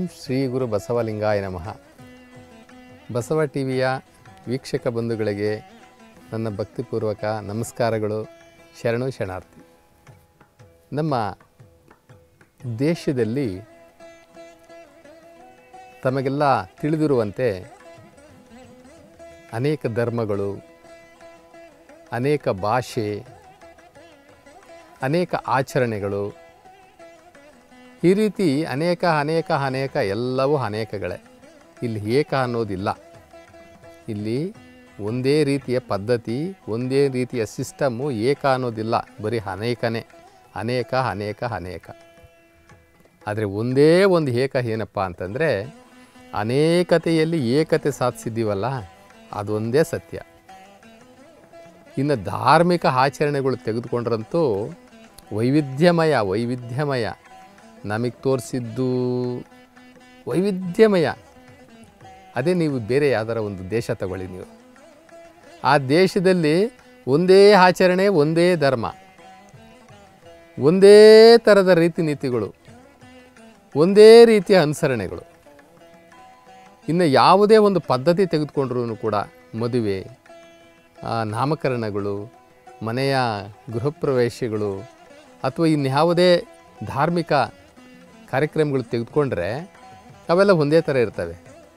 ಶ್ರೀ ಗುರು ಬಸವಲಿಂಗಾಯ ನಮಃ ಬಸವ ಟಿ ವಿಯ ವೀಕ್ಷಕ ಬಂಧುಗಳಿಗೆ ನನ್ನ ಭಕ್ತಿಪೂರ್ವಕ ನಮಸ್ಕಾರಗಳು ಶರಣು ಶರಣಾರ್ಥಿ ನಮ್ಮ ದೇಶದಲ್ಲಿ ತಮಗೆಲ್ಲ ತಿಳಿದಿರುವಂತೆ ಅನೇಕ ಧರ್ಮಗಳು ಅನೇಕ ಭಾಷೆ ಅನೇಕ ಆಚರಣೆಗಳು ಈ ರೀತಿ ಅನೇಕ ಅನೇಕ ಅನೇಕ ಎಲ್ಲವೂ ಅನೇಕಗಳೇ ಇಲ್ಲಿ ಏಕ ಅನ್ನೋದಿಲ್ಲ ಇಲ್ಲಿ ಒಂದೇ ರೀತಿಯ ಪದ್ಧತಿ ಒಂದೇ ರೀತಿಯ ಸಿಸ್ಟಮ್ಮು ಏಕ ಅನ್ನೋದಿಲ್ಲ ಬರೀ ಅನೇಕನೇ ಅನೇಕ ಅನೇಕ ಅನೇಕ ಆದರೆ ಒಂದೇ ಒಂದು ಏಕ ಏನಪ್ಪ ಅಂತಂದರೆ ಅನೇಕತೆಯಲ್ಲಿ ಏಕತೆ ಸಾಧಿಸಿದ್ದೀವಲ್ಲ ಅದೊಂದೇ ಸತ್ಯ ಇನ್ನು ಧಾರ್ಮಿಕ ಆಚರಣೆಗಳು ತೆಗೆದುಕೊಂಡ್ರಂತೂ ವೈವಿಧ್ಯಮಯ ವೈವಿಧ್ಯಮಯ ನಮಗೆ ತೋರಿಸಿದ್ದು ವೈವಿಧ್ಯಮಯ ಅದೇ ನೀವು ಬೇರೆ ಯಾವ್ದಾರ ಒಂದು ದೇಶ ತಗೊಳ್ಳಿ ನೀವು ಆ ದೇಶದಲ್ಲಿ ಒಂದೇ ಆಚರಣೆ ಒಂದೇ ಧರ್ಮ ಒಂದೇ ಥರದ ರೀತಿ ನೀತಿಗಳು ಒಂದೇ ರೀತಿಯ ಅನುಸರಣೆಗಳು ಇನ್ನು ಯಾವುದೇ ಒಂದು ಪದ್ಧತಿ ತೆಗೆದುಕೊಂಡ್ರೂ ಕೂಡ ಮದುವೆ ಆ, ನಾಮಕರಣಗಳು ಮನೆಯ ಗೃಹಪ್ರವೇಶಗಳು ಅಥವಾ ಇನ್ಯಾವುದೇ ಧಾರ್ಮಿಕ ಕಾರ್ಯಕ್ರಮಗಳು ತೆಗೆದುಕೊಂಡ್ರೆ ಅವೆಲ್ಲ ಒಂದೇ ಥರ ಇರ್ತವೆ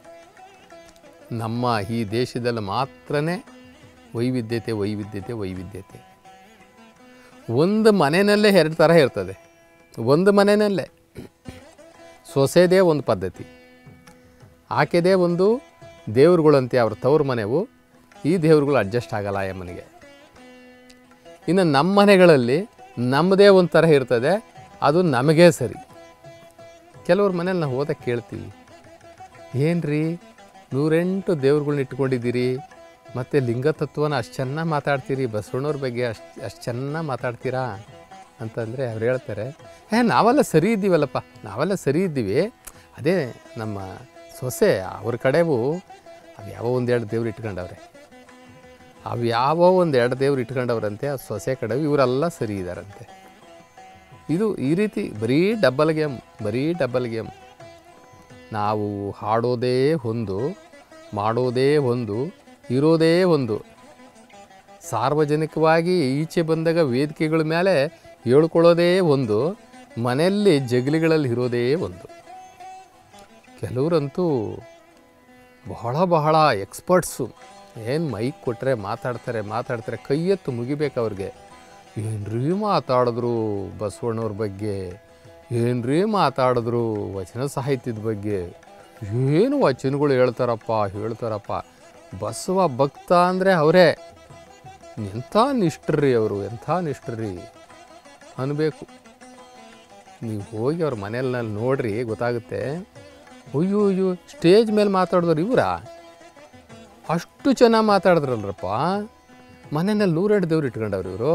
ನಮ್ಮ ಈ ದೇಶದಲ್ಲಿ ಮಾತ್ರನೇ ವೈವಿಧ್ಯತೆ ವೈವಿಧ್ಯತೆ ವೈವಿಧ್ಯತೆ ಒಂದು ಮನೆಯಲ್ಲೇ ಎರಡು ಥರ ಇರ್ತದೆ ಒಂದು ಮನೆಯಲ್ಲೇ ಸೊಸೆದೇ ಒಂದು ಪದ್ಧತಿ ಆಕೆದೇ ಒಂದು ದೇವ್ರುಗಳಂತೆ ಅವ್ರ ತವ್ರ ಮನೆವು ಈ ದೇವ್ರುಗಳು ಅಡ್ಜಸ್ಟ್ ಆಗಲ್ಲ ಆ ಮನೆಗೆ ಇನ್ನು ನಮ್ಮ ಮನೆಗಳಲ್ಲಿ ನಮ್ಮದೇ ಒಂದು ಥರ ಇರ್ತದೆ ಅದು ನಮಗೇ ಸರಿ ಕೆಲವ್ರ ಮನೇಲಿ ನಾವು ಹೋದಾಗ ಕೇಳ್ತೀವಿ ಏನ್ರಿ ನೂರೆಂಟು ದೇವ್ರುಗಳ್ನ ಇಟ್ಕೊಂಡಿದ್ದೀರಿ ಮತ್ತು ಲಿಂಗತತ್ವನ ಅಷ್ಟು ಚೆನ್ನಾಗಿ ಮಾತಾಡ್ತೀರಿ ಬಸವಣ್ಣವ್ರ ಬಗ್ಗೆ ಅಷ್ಟು ಅಷ್ಟು ಚೆನ್ನಾಗಿ ಮಾತಾಡ್ತೀರಾ ಅಂತಂದರೆ ಅವ್ರು ಹೇಳ್ತಾರೆ ಏ ನಾವೆಲ್ಲ ಸರಿ ಇದ್ದೀವಲ್ಲಪ್ಪ ನಾವೆಲ್ಲ ಸರಿ ಇದ್ದೀವಿ ಅದೇ ನಮ್ಮ ಸೊಸೆ ಅವ್ರ ಕಡೆವು ಅವು ಯಾವ ಒಂದೆರಡು ದೇವ್ರು ಇಟ್ಕೊಂಡವ್ರೆ ಅವು ಯಾವ ಒಂದೆರಡು ದೇವ್ರು ಇಟ್ಕೊಂಡವ್ರಂತೆ ಆ ಸೊಸೆ ಕಡೆವು ಇವರೆಲ್ಲ ಸರಿ ಇದ್ದಾರಂತೆ ಇದು ಈ ರೀತಿ ಬರೀ ಡಬ್ಬಲ್ ಗೇಮ್ ಬರೀ ಡಬ್ಬಲ್ ಗೇಮ್ ನಾವು ಹಾಡೋದೇ ಒಂದು ಮಾಡೋದೇ ಒಂದು ಇರೋದೇ ಒಂದು ಸಾರ್ವಜನಿಕವಾಗಿ ಈಚೆ ಬಂದಾಗ ವೇದಿಕೆಗಳ ಮೇಲೆ ಹೇಳ್ಕೊಳ್ಳೋದೇ ಒಂದು ಮನೆಯಲ್ಲಿ ಜಗಲಿಗಳಲ್ಲಿ ಇರೋದೇ ಒಂದು ಕೆಲವರಂತೂ ಬಹಳ ಬಹಳ ಎಕ್ಸ್ಪರ್ಟ್ಸು ಏನು ಮೈಕ್ ಕೊಟ್ಟರೆ ಮಾತಾಡ್ತಾರೆ ಮಾತಾಡ್ತಾರೆ ಕೈ ಎತ್ತು ಮುಗಿಬೇಕು ಅವ್ರಿಗೆ ಏನ್ರೀ ಮಾತಾಡಿದ್ರು ಬಸವಣ್ಣವ್ರ ಬಗ್ಗೆ ಏನ್ರೀ ಮಾತಾಡಿದ್ರು ವಚನ ಸಾಹಿತ್ಯದ ಬಗ್ಗೆ ಏನು ವಚನಗಳು ಹೇಳ್ತಾರಪ್ಪ ಹೇಳ್ತಾರಪ್ಪ ಬಸವ ಭಕ್ತ ಅಂದರೆ ಅವರೇ ಎಂಥ ನಿಷ್ಠರ್ರಿ ಅವರು ಎಂಥ ನಿಷ್ಠರ್ರಿ ಅನ್ಬೇಕು ನೀವು ಹೋಗಿ ಅವ್ರ ಮನೆಯಲ್ಲಿ ನೋಡ್ರಿ ಗೊತ್ತಾಗುತ್ತೆ ಅಯ್ಯೋ ಅಯ್ಯೋ ಸ್ಟೇಜ್ ಮೇಲೆ ಮಾತಾಡಿದವ್ರು ಇವರಾ ಅಷ್ಟು ಚೆನ್ನಾಗಿ ಮಾತಾಡಿದ್ರಲ್ರಪ್ಪ ಮನೆಯಲ್ಲಿ ನೂರೆರಡು ದೇವ್ರು ಇಟ್ಕೊಂಡವ್ರು ಇವರು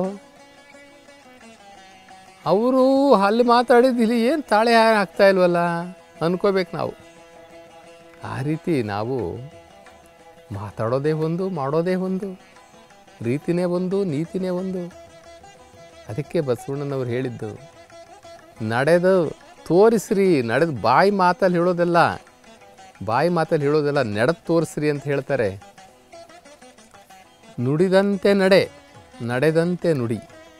ಅವರು ಅಲ್ಲಿ ಮಾತಾಡಿದ್ದು ಇಲ್ಲಿ ಏನು ತಾಳೆ ಆಗ್ತಾ ಇಲ್ವಲ್ಲ ಅನ್ಕೋಬೇಕು ನಾವು ಆ ರೀತಿ ನಾವು ಮಾತಾಡೋದೇ ಒಂದು ಮಾಡೋದೇ ಒಂದು ರೀತಿನೇ ಒಂದು ನೀತಿನೇ ಒಂದು ಅದಕ್ಕೆ ಬಸವಣ್ಣನವ್ರು ಹೇಳಿದ್ದು ನಡೆದು ತೋರಿಸ್ರಿ ನಡೆದು ಬಾಯಿ ಮಾತಲ್ಲಿ ಹೇಳೋದಲ್ಲ ಬಾಯಿ ಮಾತಲ್ಲಿ ಹೇಳೋದಲ್ಲ ನಡೆದು ತೋರಿಸ್ರಿ ಅಂತ ಹೇಳ್ತಾರೆ ನುಡಿದಂತೆ ನಡೆ ನಡೆದಂತೆ ನುಡಿ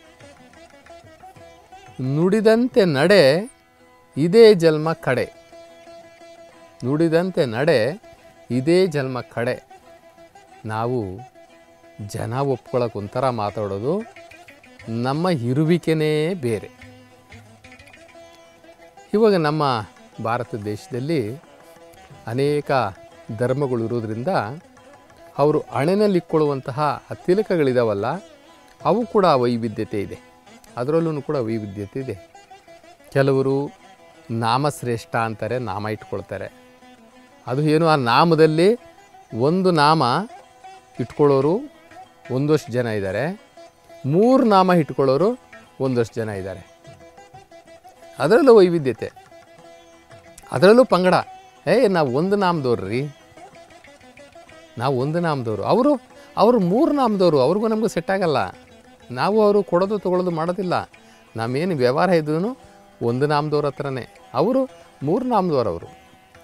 ನುಡಿದಂತೆ ನಡೆ ಇದೇ ಜನ್ಮ ಕಡೆ ನುಡಿದಂತೆ ನಡೆ ಇದೇ ಜನ್ಮ ಕಡೆ ನಾವು ಜನ ಒಪ್ಕೊಳ್ಳೋಕೆ ಒಂಥರ ಮಾತಾಡೋದು ನಮ್ಮ ಇರುವಿಕೆನೇ ಬೇರೆ ಇವಾಗ ನಮ್ಮ ಭಾರತ ದೇಶದಲ್ಲಿ ಅನೇಕ ಧರ್ಮಗಳು ಇರೋದ್ರಿಂದ ಅವರು ಹಣೆನಲ್ಲಿಕ್ಕೊಳ್ಳುವಂತಹ ಆ ತಿಲಕಗಳಿದಾವಲ್ಲ ಅವು ಕೂಡ ವೈವಿಧ್ಯತೆ ಇದೆ ಅದರಲ್ಲೂ ಕೂಡ ವೈವಿಧ್ಯತೆ ಇದೆ ಕೆಲವರು ನಾಮಶ್ರೇಷ್ಠ ಅಂತಾರೆ ನಾಮ ಇಟ್ಕೊಳ್ತಾರೆ ಅದು ಏನು ಆ ನಾಮದಲ್ಲಿ ಒಂದು ನಾಮ ಇಟ್ಕೊಳ್ಳೋರು ಒಂದಷ್ಟು ಜನ ಇದ್ದಾರೆ ಮೂರು ನಾಮ ಇಟ್ಕೊಳ್ಳೋರು ಒಂದಷ್ಟು ಜನ ಇದ್ದಾರೆ ಅದರಲ್ಲೂ ವೈವಿಧ್ಯತೆ ಅದರಲ್ಲೂ ಪಂಗಡ ಏ ನಾವು ಒಂದು ನಾಮದವ್ರು ರೀ ನಾವು ಒಂದು ನಾಮದವರು ಅವರು ಅವರು ಮೂರು ನಾಮದವರು ಅವ್ರಿಗೂ ನಮಗೂ ಸೆಟ್ ಆಗಲ್ಲ ನಾವು ಅವರು ಕೊಡೋದು ತೊಗೊಳೋದು ಮಾಡೋದಿಲ್ಲ ನಮ್ಮೇನು ವ್ಯವಹಾರ ಇದ್ರೂ ಒಂದು ನಾಮದವ್ರ ಹತ್ರನೇ ಅವರು ಮೂರು ನಾಮದವ್ರು ಅವರು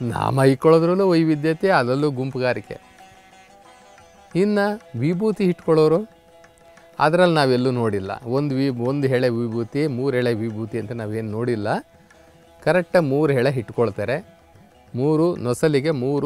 ನಾಮ ಇಟ್ಕೊಳ್ಳೋದ್ರಲ್ಲೂ ವೈವಿಧ್ಯತೆ ಅದರಲ್ಲೂ ಗುಂಪುಗಾರಿಕೆ ಇನ್ನು ವಿಭೂತಿ ಇಟ್ಕೊಳ್ಳೋರು ಅದರಲ್ಲಿ ನಾವೆಲ್ಲೂ ನೋಡಿಲ್ಲ ಒಂದು ವಿ ಒಂದು ಎಳೆ ವಿಭೂತಿ ಮೂರು ಎಳೆ ವಿಭೂತಿ ಅಂತ ನಾವೇನು ನೋಡಿಲ್ಲ ಕರೆಕ್ಟಾಗಿ ಮೂರು ಎಳೆ ಇಟ್ಕೊಳ್ತಾರೆ ಮೂರು ನೊಸಲಿಗೆ ಮೂರು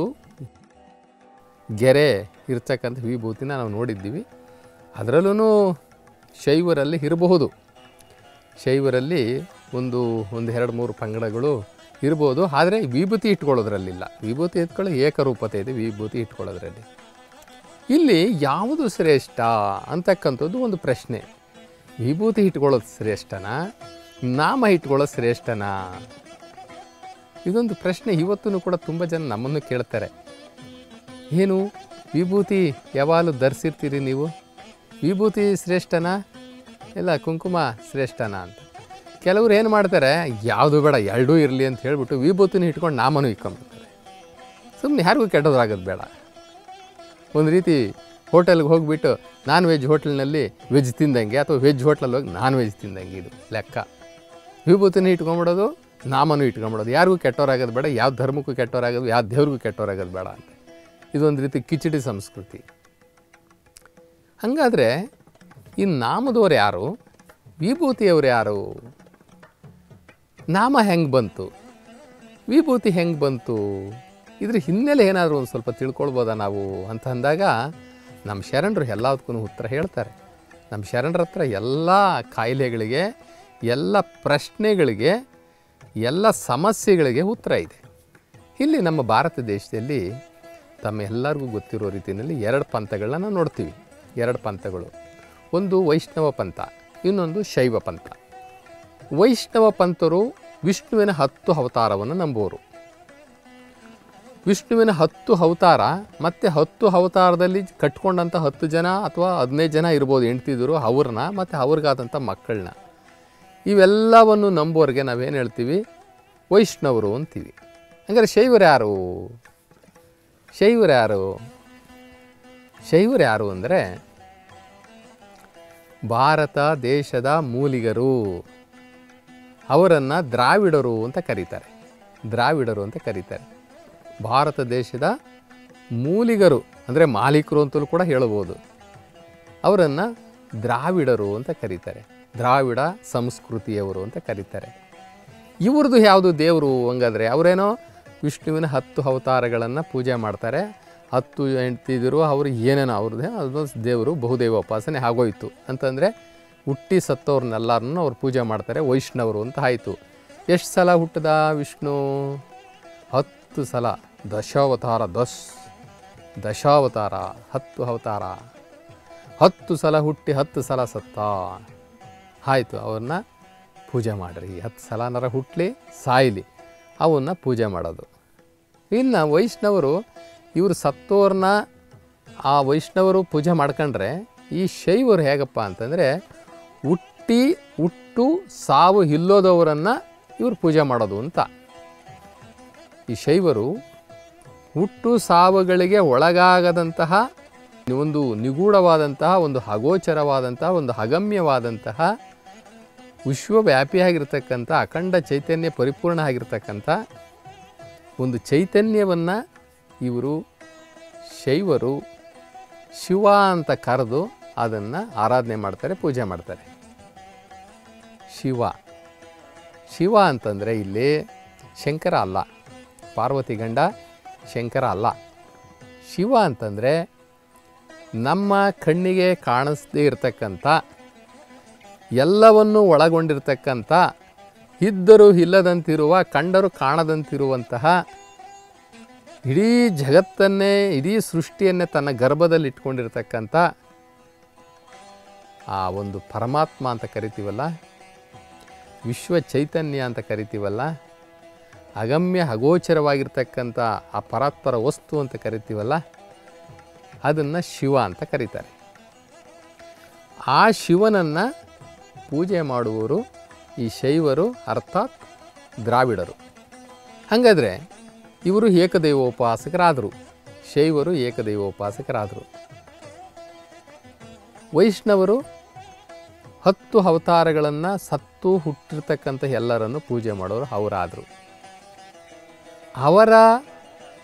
ಗೆರೆ ಇರ್ತಕ್ಕಂಥ ವಿಭೂತಿನ ನಾವು ನೋಡಿದ್ದೀವಿ ಅದರಲ್ಲೂ ಶೈವರಲ್ಲಿ ಇರಬಹುದು ಶೈವರಲ್ಲಿ ಒಂದು ಒಂದು ಎರಡು ಮೂರು ಪಂಗಡಗಳು ಇರ್ಬೋದು ಆದರೆ ವಿಭೂತಿ ಇಟ್ಕೊಳ್ಳೋದ್ರಲ್ಲಿಲ್ಲ ವಿಭೂತಿ ಇಟ್ಕೊಳ್ಳೋ ಏಕರೂಪತೆ ಇದೆ ವಿಭೂತಿ ಇಟ್ಕೊಳ್ಳೋದ್ರಲ್ಲಿ ಇಲ್ಲಿ ಯಾವುದು ಶ್ರೇಷ್ಠ ಅಂತಕ್ಕಂಥದ್ದು ಒಂದು ಪ್ರಶ್ನೆ ವಿಭೂತಿ ಇಟ್ಕೊಳ್ಳೋದು ಶ್ರೇಷ್ಠನಾ ನಾಮ ಇಟ್ಕೊಳ್ಳೋದು ಶ್ರೇಷ್ಠನಾ ಇದೊಂದು ಪ್ರಶ್ನೆ ಇವತ್ತೂ ಕೂಡ ತುಂಬ ಜನ ನಮ್ಮನ್ನು ಕೇಳ್ತಾರೆ ಏನು ವಿಭೂತಿ ಯಾವಾಗಲೂ ಧರಿಸಿರ್ತೀರಿ ನೀವು ವಿಭೂತಿ ಶ್ರೇಷ್ಠನಾ ಇಲ್ಲ ಕುಂಕುಮ ಶ್ರೇಷ್ಠನಾ ಅಂತ ಕೆಲವ್ರು ಏನು ಮಾಡ್ತಾರೆ ಯಾವುದು ಬೇಡ ಎರಡೂ ಇರಲಿ ಅಂತ ಹೇಳ್ಬಿಟ್ಟು ವಿಭೂತಿನ ಇಟ್ಕೊಂಡು ನಾಮನೂ ಇಟ್ಕೊಂಡ್ಬಿಡ್ತಾರೆ ಸುಮ್ಮನೆ ಯಾರಿಗೂ ಕೆಟ್ಟೋದ್ರಾಗೋದು ಬೇಡ ಒಂದು ರೀತಿ ಹೋಟೆಲ್ಗೆ ಹೋಗಿಬಿಟ್ಟು ನಾನ್ ವೆಜ್ ಹೋಟೆಲ್ನಲ್ಲಿ ವೆಜ್ ತಿಂದಂಗೆ ಅಥವಾ ವೆಜ್ ಹೋಟ್ಲಲ್ಲಿ ಹೋಗಿ ನಾನ್ ವೆಜ್ ತಿಂದಂಗೆ ಇದು ಲೆಕ್ಕ ವಿಭೂತಿನ ಇಟ್ಕೊಂಬಿಡೋದು ನಾಮನೂ ಇಟ್ಕೊಂಬಿಡೋದು ಯಾರಿಗೂ ಕೆಟ್ಟೋರಾಗೋದು ಬೇಡ ಯಾವ ಧರ್ಮಕ್ಕೂ ಕೆಟ್ಟೋರಾಗೋದು ಯಾವ ದೇವ್ರಿಗೂ ಕೆಟ್ಟೋರಾಗೋದು ಬೇಡ ಅಂತ ಇದೊಂದು ರೀತಿ ಕಿಚಡಿ ಸಂಸ್ಕೃತಿ ಹಾಗಾದರೆ ಈ ನಾಮದವ್ರು ಯಾರು ವಿಭೂತಿಯವ್ರು ಯಾರು ನಾಮ ಹೆಂಗೆ ಬಂತು ವಿಭೂತಿ ಹೆಂಗೆ ಬಂತು ಇದ್ರ ಹಿನ್ನೆಲೆ ಏನಾದರೂ ಒಂದು ಸ್ವಲ್ಪ ತಿಳ್ಕೊಳ್ಬೋದಾ ನಾವು ಅಂತ ಅಂದಾಗ ನಮ್ಮ ಶರಣರು ಎಲ್ಲದಕ್ಕೂ ಉತ್ತರ ಹೇಳ್ತಾರೆ ನಮ್ಮ ಶರಣರ ಹತ್ರ ಎಲ್ಲ ಕಾಯಿಲೆಗಳಿಗೆ ಎಲ್ಲ ಪ್ರಶ್ನೆಗಳಿಗೆ ಎಲ್ಲ ಸಮಸ್ಯೆಗಳಿಗೆ ಉತ್ತರ ಇದೆ ಇಲ್ಲಿ ನಮ್ಮ ಭಾರತ ದೇಶದಲ್ಲಿ ತಮ್ಮೆಲ್ಲರಿಗೂ ಗೊತ್ತಿರೋ ರೀತಿಯಲ್ಲಿ ಎರಡು ಪಂಥಗಳನ್ನ ನಾವು ನೋಡ್ತೀವಿ ಎರಡು ಪಂಥಗಳು ಒಂದು ವೈಷ್ಣವ ಪಂಥ ಇನ್ನೊಂದು ಶೈವ ಪಂಥ ವೈಷ್ಣವ ಪಂಥರು ವಿಷ್ಣುವಿನ ಹತ್ತು ಅವತಾರವನ್ನು ನಂಬುವರು ವಿಷ್ಣುವಿನ ಹತ್ತು ಅವತಾರ ಮತ್ತು ಹತ್ತು ಅವತಾರದಲ್ಲಿ ಕಟ್ಕೊಂಡಂಥ ಹತ್ತು ಜನ ಅಥವಾ ಹದಿನೈದು ಜನ ಇರ್ಬೋದು ಹೆಂಡ್ತಿದ್ರು ಅವ್ರನ್ನ ಮತ್ತು ಅವ್ರಿಗಾದಂಥ ಮಕ್ಕಳನ್ನ ಇವೆಲ್ಲವನ್ನು ನಂಬೋರಿಗೆ ನಾವೇನು ಹೇಳ್ತೀವಿ ವೈಷ್ಣವರು ಅಂತೀವಿ ಹಂಗಾರೆ ಶೈವರು ಯಾರು ಶೈವರು ಯಾರು ಶೈವರು ಯಾರು ಅಂದರೆ ಭಾರತ ದೇಶದ ಮೂಲಿಗರು ಅವರನ್ನು ದ್ರಾವಿಡರು ಅಂತ ಕರೀತಾರೆ ದ್ರಾವಿಡರು ಅಂತ ಕರೀತಾರೆ ಭಾರತ ದೇಶದ ಮೂಲಿಗರು ಅಂದರೆ ಮಾಲೀಕರು ಅಂತಲೂ ಕೂಡ ಹೇಳಬಹುದು ಅವರನ್ನು ದ್ರಾವಿಡರು ಅಂತ ಕರೀತಾರೆ ದ್ರಾವಿಡ ಸಂಸ್ಕೃತಿಯವರು ಅಂತ ಕರೀತಾರೆ ಇವ್ರದ್ದು ಯಾವುದು ದೇವರು ಹಂಗಾದ್ರೆ ಅವರೇನೋ ವಿಷ್ಣುವಿನ ಹತ್ತು ಅವತಾರಗಳನ್ನು ಪೂಜೆ ಮಾಡ್ತಾರೆ ಹತ್ತು ಹೆಂಡ್ತಿದ್ರು ಅವರು ಏನೇನೋ ಅವ್ರದ್ದೇ ಅದೊಂದು ದೇವರು ಬಹುದೇವ ಉಪಾಸನೆ ಆಗೋಯ್ತು ಅಂತಂದರೆ ಹುಟ್ಟಿ ಸತ್ತವ್ರನ್ನೆಲ್ಲರನ್ನು ಅವ್ರು ಪೂಜೆ ಮಾಡ್ತಾರೆ ವೈಷ್ಣವರು ಅಂತ ಆಯಿತು ಎಷ್ಟು ಸಲ ಹುಟ್ಟದ ವಿಷ್ಣು ಹತ್ತು ಸಲ ದಶಾವತಾರ ದಶ್ ದಶಾವತಾರ ಹತ್ತು ಅವತಾರ ಹತ್ತು ಸಲ ಹುಟ್ಟಿ ಹತ್ತು ಸಲ ಸತ್ತ ಆಯಿತು ಅವ್ರನ್ನ ಪೂಜೆ ಮಾಡಿರಿ ಹತ್ತು ಸಲನಾರ ಹುಟ್ಟಲಿ ಸಾಯಲಿ ಅವನ್ನ ಪೂಜೆ ಮಾಡೋದು ಇನ್ನು ವೈಷ್ಣವರು ಇವರು ಸತ್ತೋರ್ನ ಆ ವೈಷ್ಣವರು ಪೂಜೆ ಮಾಡ್ಕೊಂಡ್ರೆ ಈ ಶೈವರು ಹೇಗಪ್ಪ ಅಂತಂದರೆ ಹುಟ್ಟಿ ಹುಟ್ಟು ಸಾವು ಇಲ್ಲೋದವರನ್ನು ಇವರು ಪೂಜೆ ಮಾಡೋದು ಅಂತ ಈ ಶೈವರು ಹುಟ್ಟು ಸಾವುಗಳಿಗೆ ಒಳಗಾಗದಂತಹ ಒಂದು ನಿಗೂಢವಾದಂತಹ ಒಂದು ಅಗೋಚರವಾದಂತಹ ಒಂದು ಅಗಮ್ಯವಾದಂತಹ ವಿಶ್ವವ್ಯಾಪಿಯಾಗಿರ್ತಕ್ಕಂಥ ಅಖಂಡ ಚೈತನ್ಯ ಪರಿಪೂರ್ಣ ಆಗಿರ್ತಕ್ಕಂಥ ಒಂದು ಚೈತನ್ಯವನ್ನು ಇವರು ಶೈವರು ಶಿವ ಅಂತ ಕರೆದು ಅದನ್ನು ಆರಾಧನೆ ಮಾಡ್ತಾರೆ ಪೂಜೆ ಮಾಡ್ತಾರೆ ಶಿವ ಶಿವ ಅಂತಂದರೆ ಇಲ್ಲಿ ಶಂಕರ ಅಲ್ಲ ಪಾರ್ವತಿ ಗಂಡ ಶಂಕರ ಅಲ್ಲ ಶಿವ ಅಂತಂದರೆ ನಮ್ಮ ಕಣ್ಣಿಗೆ ಕಾಣಿಸದೇ ಇರತಕ್ಕಂಥ ಎಲ್ಲವನ್ನು ಒಳಗೊಂಡಿರ್ತಕ್ಕಂಥ ಇದ್ದರೂ ಇಲ್ಲದಂತಿರುವ ಕಂಡರೂ ಕಾಣದಂತಿರುವಂತಹ ಇಡೀ ಜಗತ್ತನ್ನೇ ಇಡೀ ಸೃಷ್ಟಿಯನ್ನೇ ತನ್ನ ಗರ್ಭದಲ್ಲಿ ಇಟ್ಕೊಂಡಿರ್ತಕ್ಕಂಥ ಆ ಒಂದು ಪರಮಾತ್ಮ ಅಂತ ಕರಿತೀವಲ್ಲ ವಿಶ್ವ ಚೈತನ್ಯ ಅಂತ ಕರಿತೀವಲ್ಲ ಅಗಮ್ಯ ಅಗೋಚರವಾಗಿರ್ತಕ್ಕಂಥ ಆ ಪರಾತ್ಪರ ವಸ್ತು ಅಂತ ಕರಿತೀವಲ್ಲ ಅದನ್ನು ಶಿವ ಅಂತ ಕರೀತಾರೆ ಆ ಶಿವನನ್ನು ಪೂಜೆ ಮಾಡುವವರು ಈ ಶೈವರು ಅರ್ಥಾತ್ ದ್ರಾವಿಡರು ಹಾಗಾದರೆ ಇವರು ಏಕದೈವೋಪಾಸಕರಾದರು ಶೈವರು ಏಕದೈವೋಪಾಸಕರಾದರು ವೈಷ್ಣವರು ಹತ್ತು ಅವತಾರಗಳನ್ನು ಸತ್ತು ಹುಟ್ಟಿರ್ತಕ್ಕಂಥ ಎಲ್ಲರನ್ನು ಪೂಜೆ ಮಾಡೋರು ಅವರಾದರು ಅವರ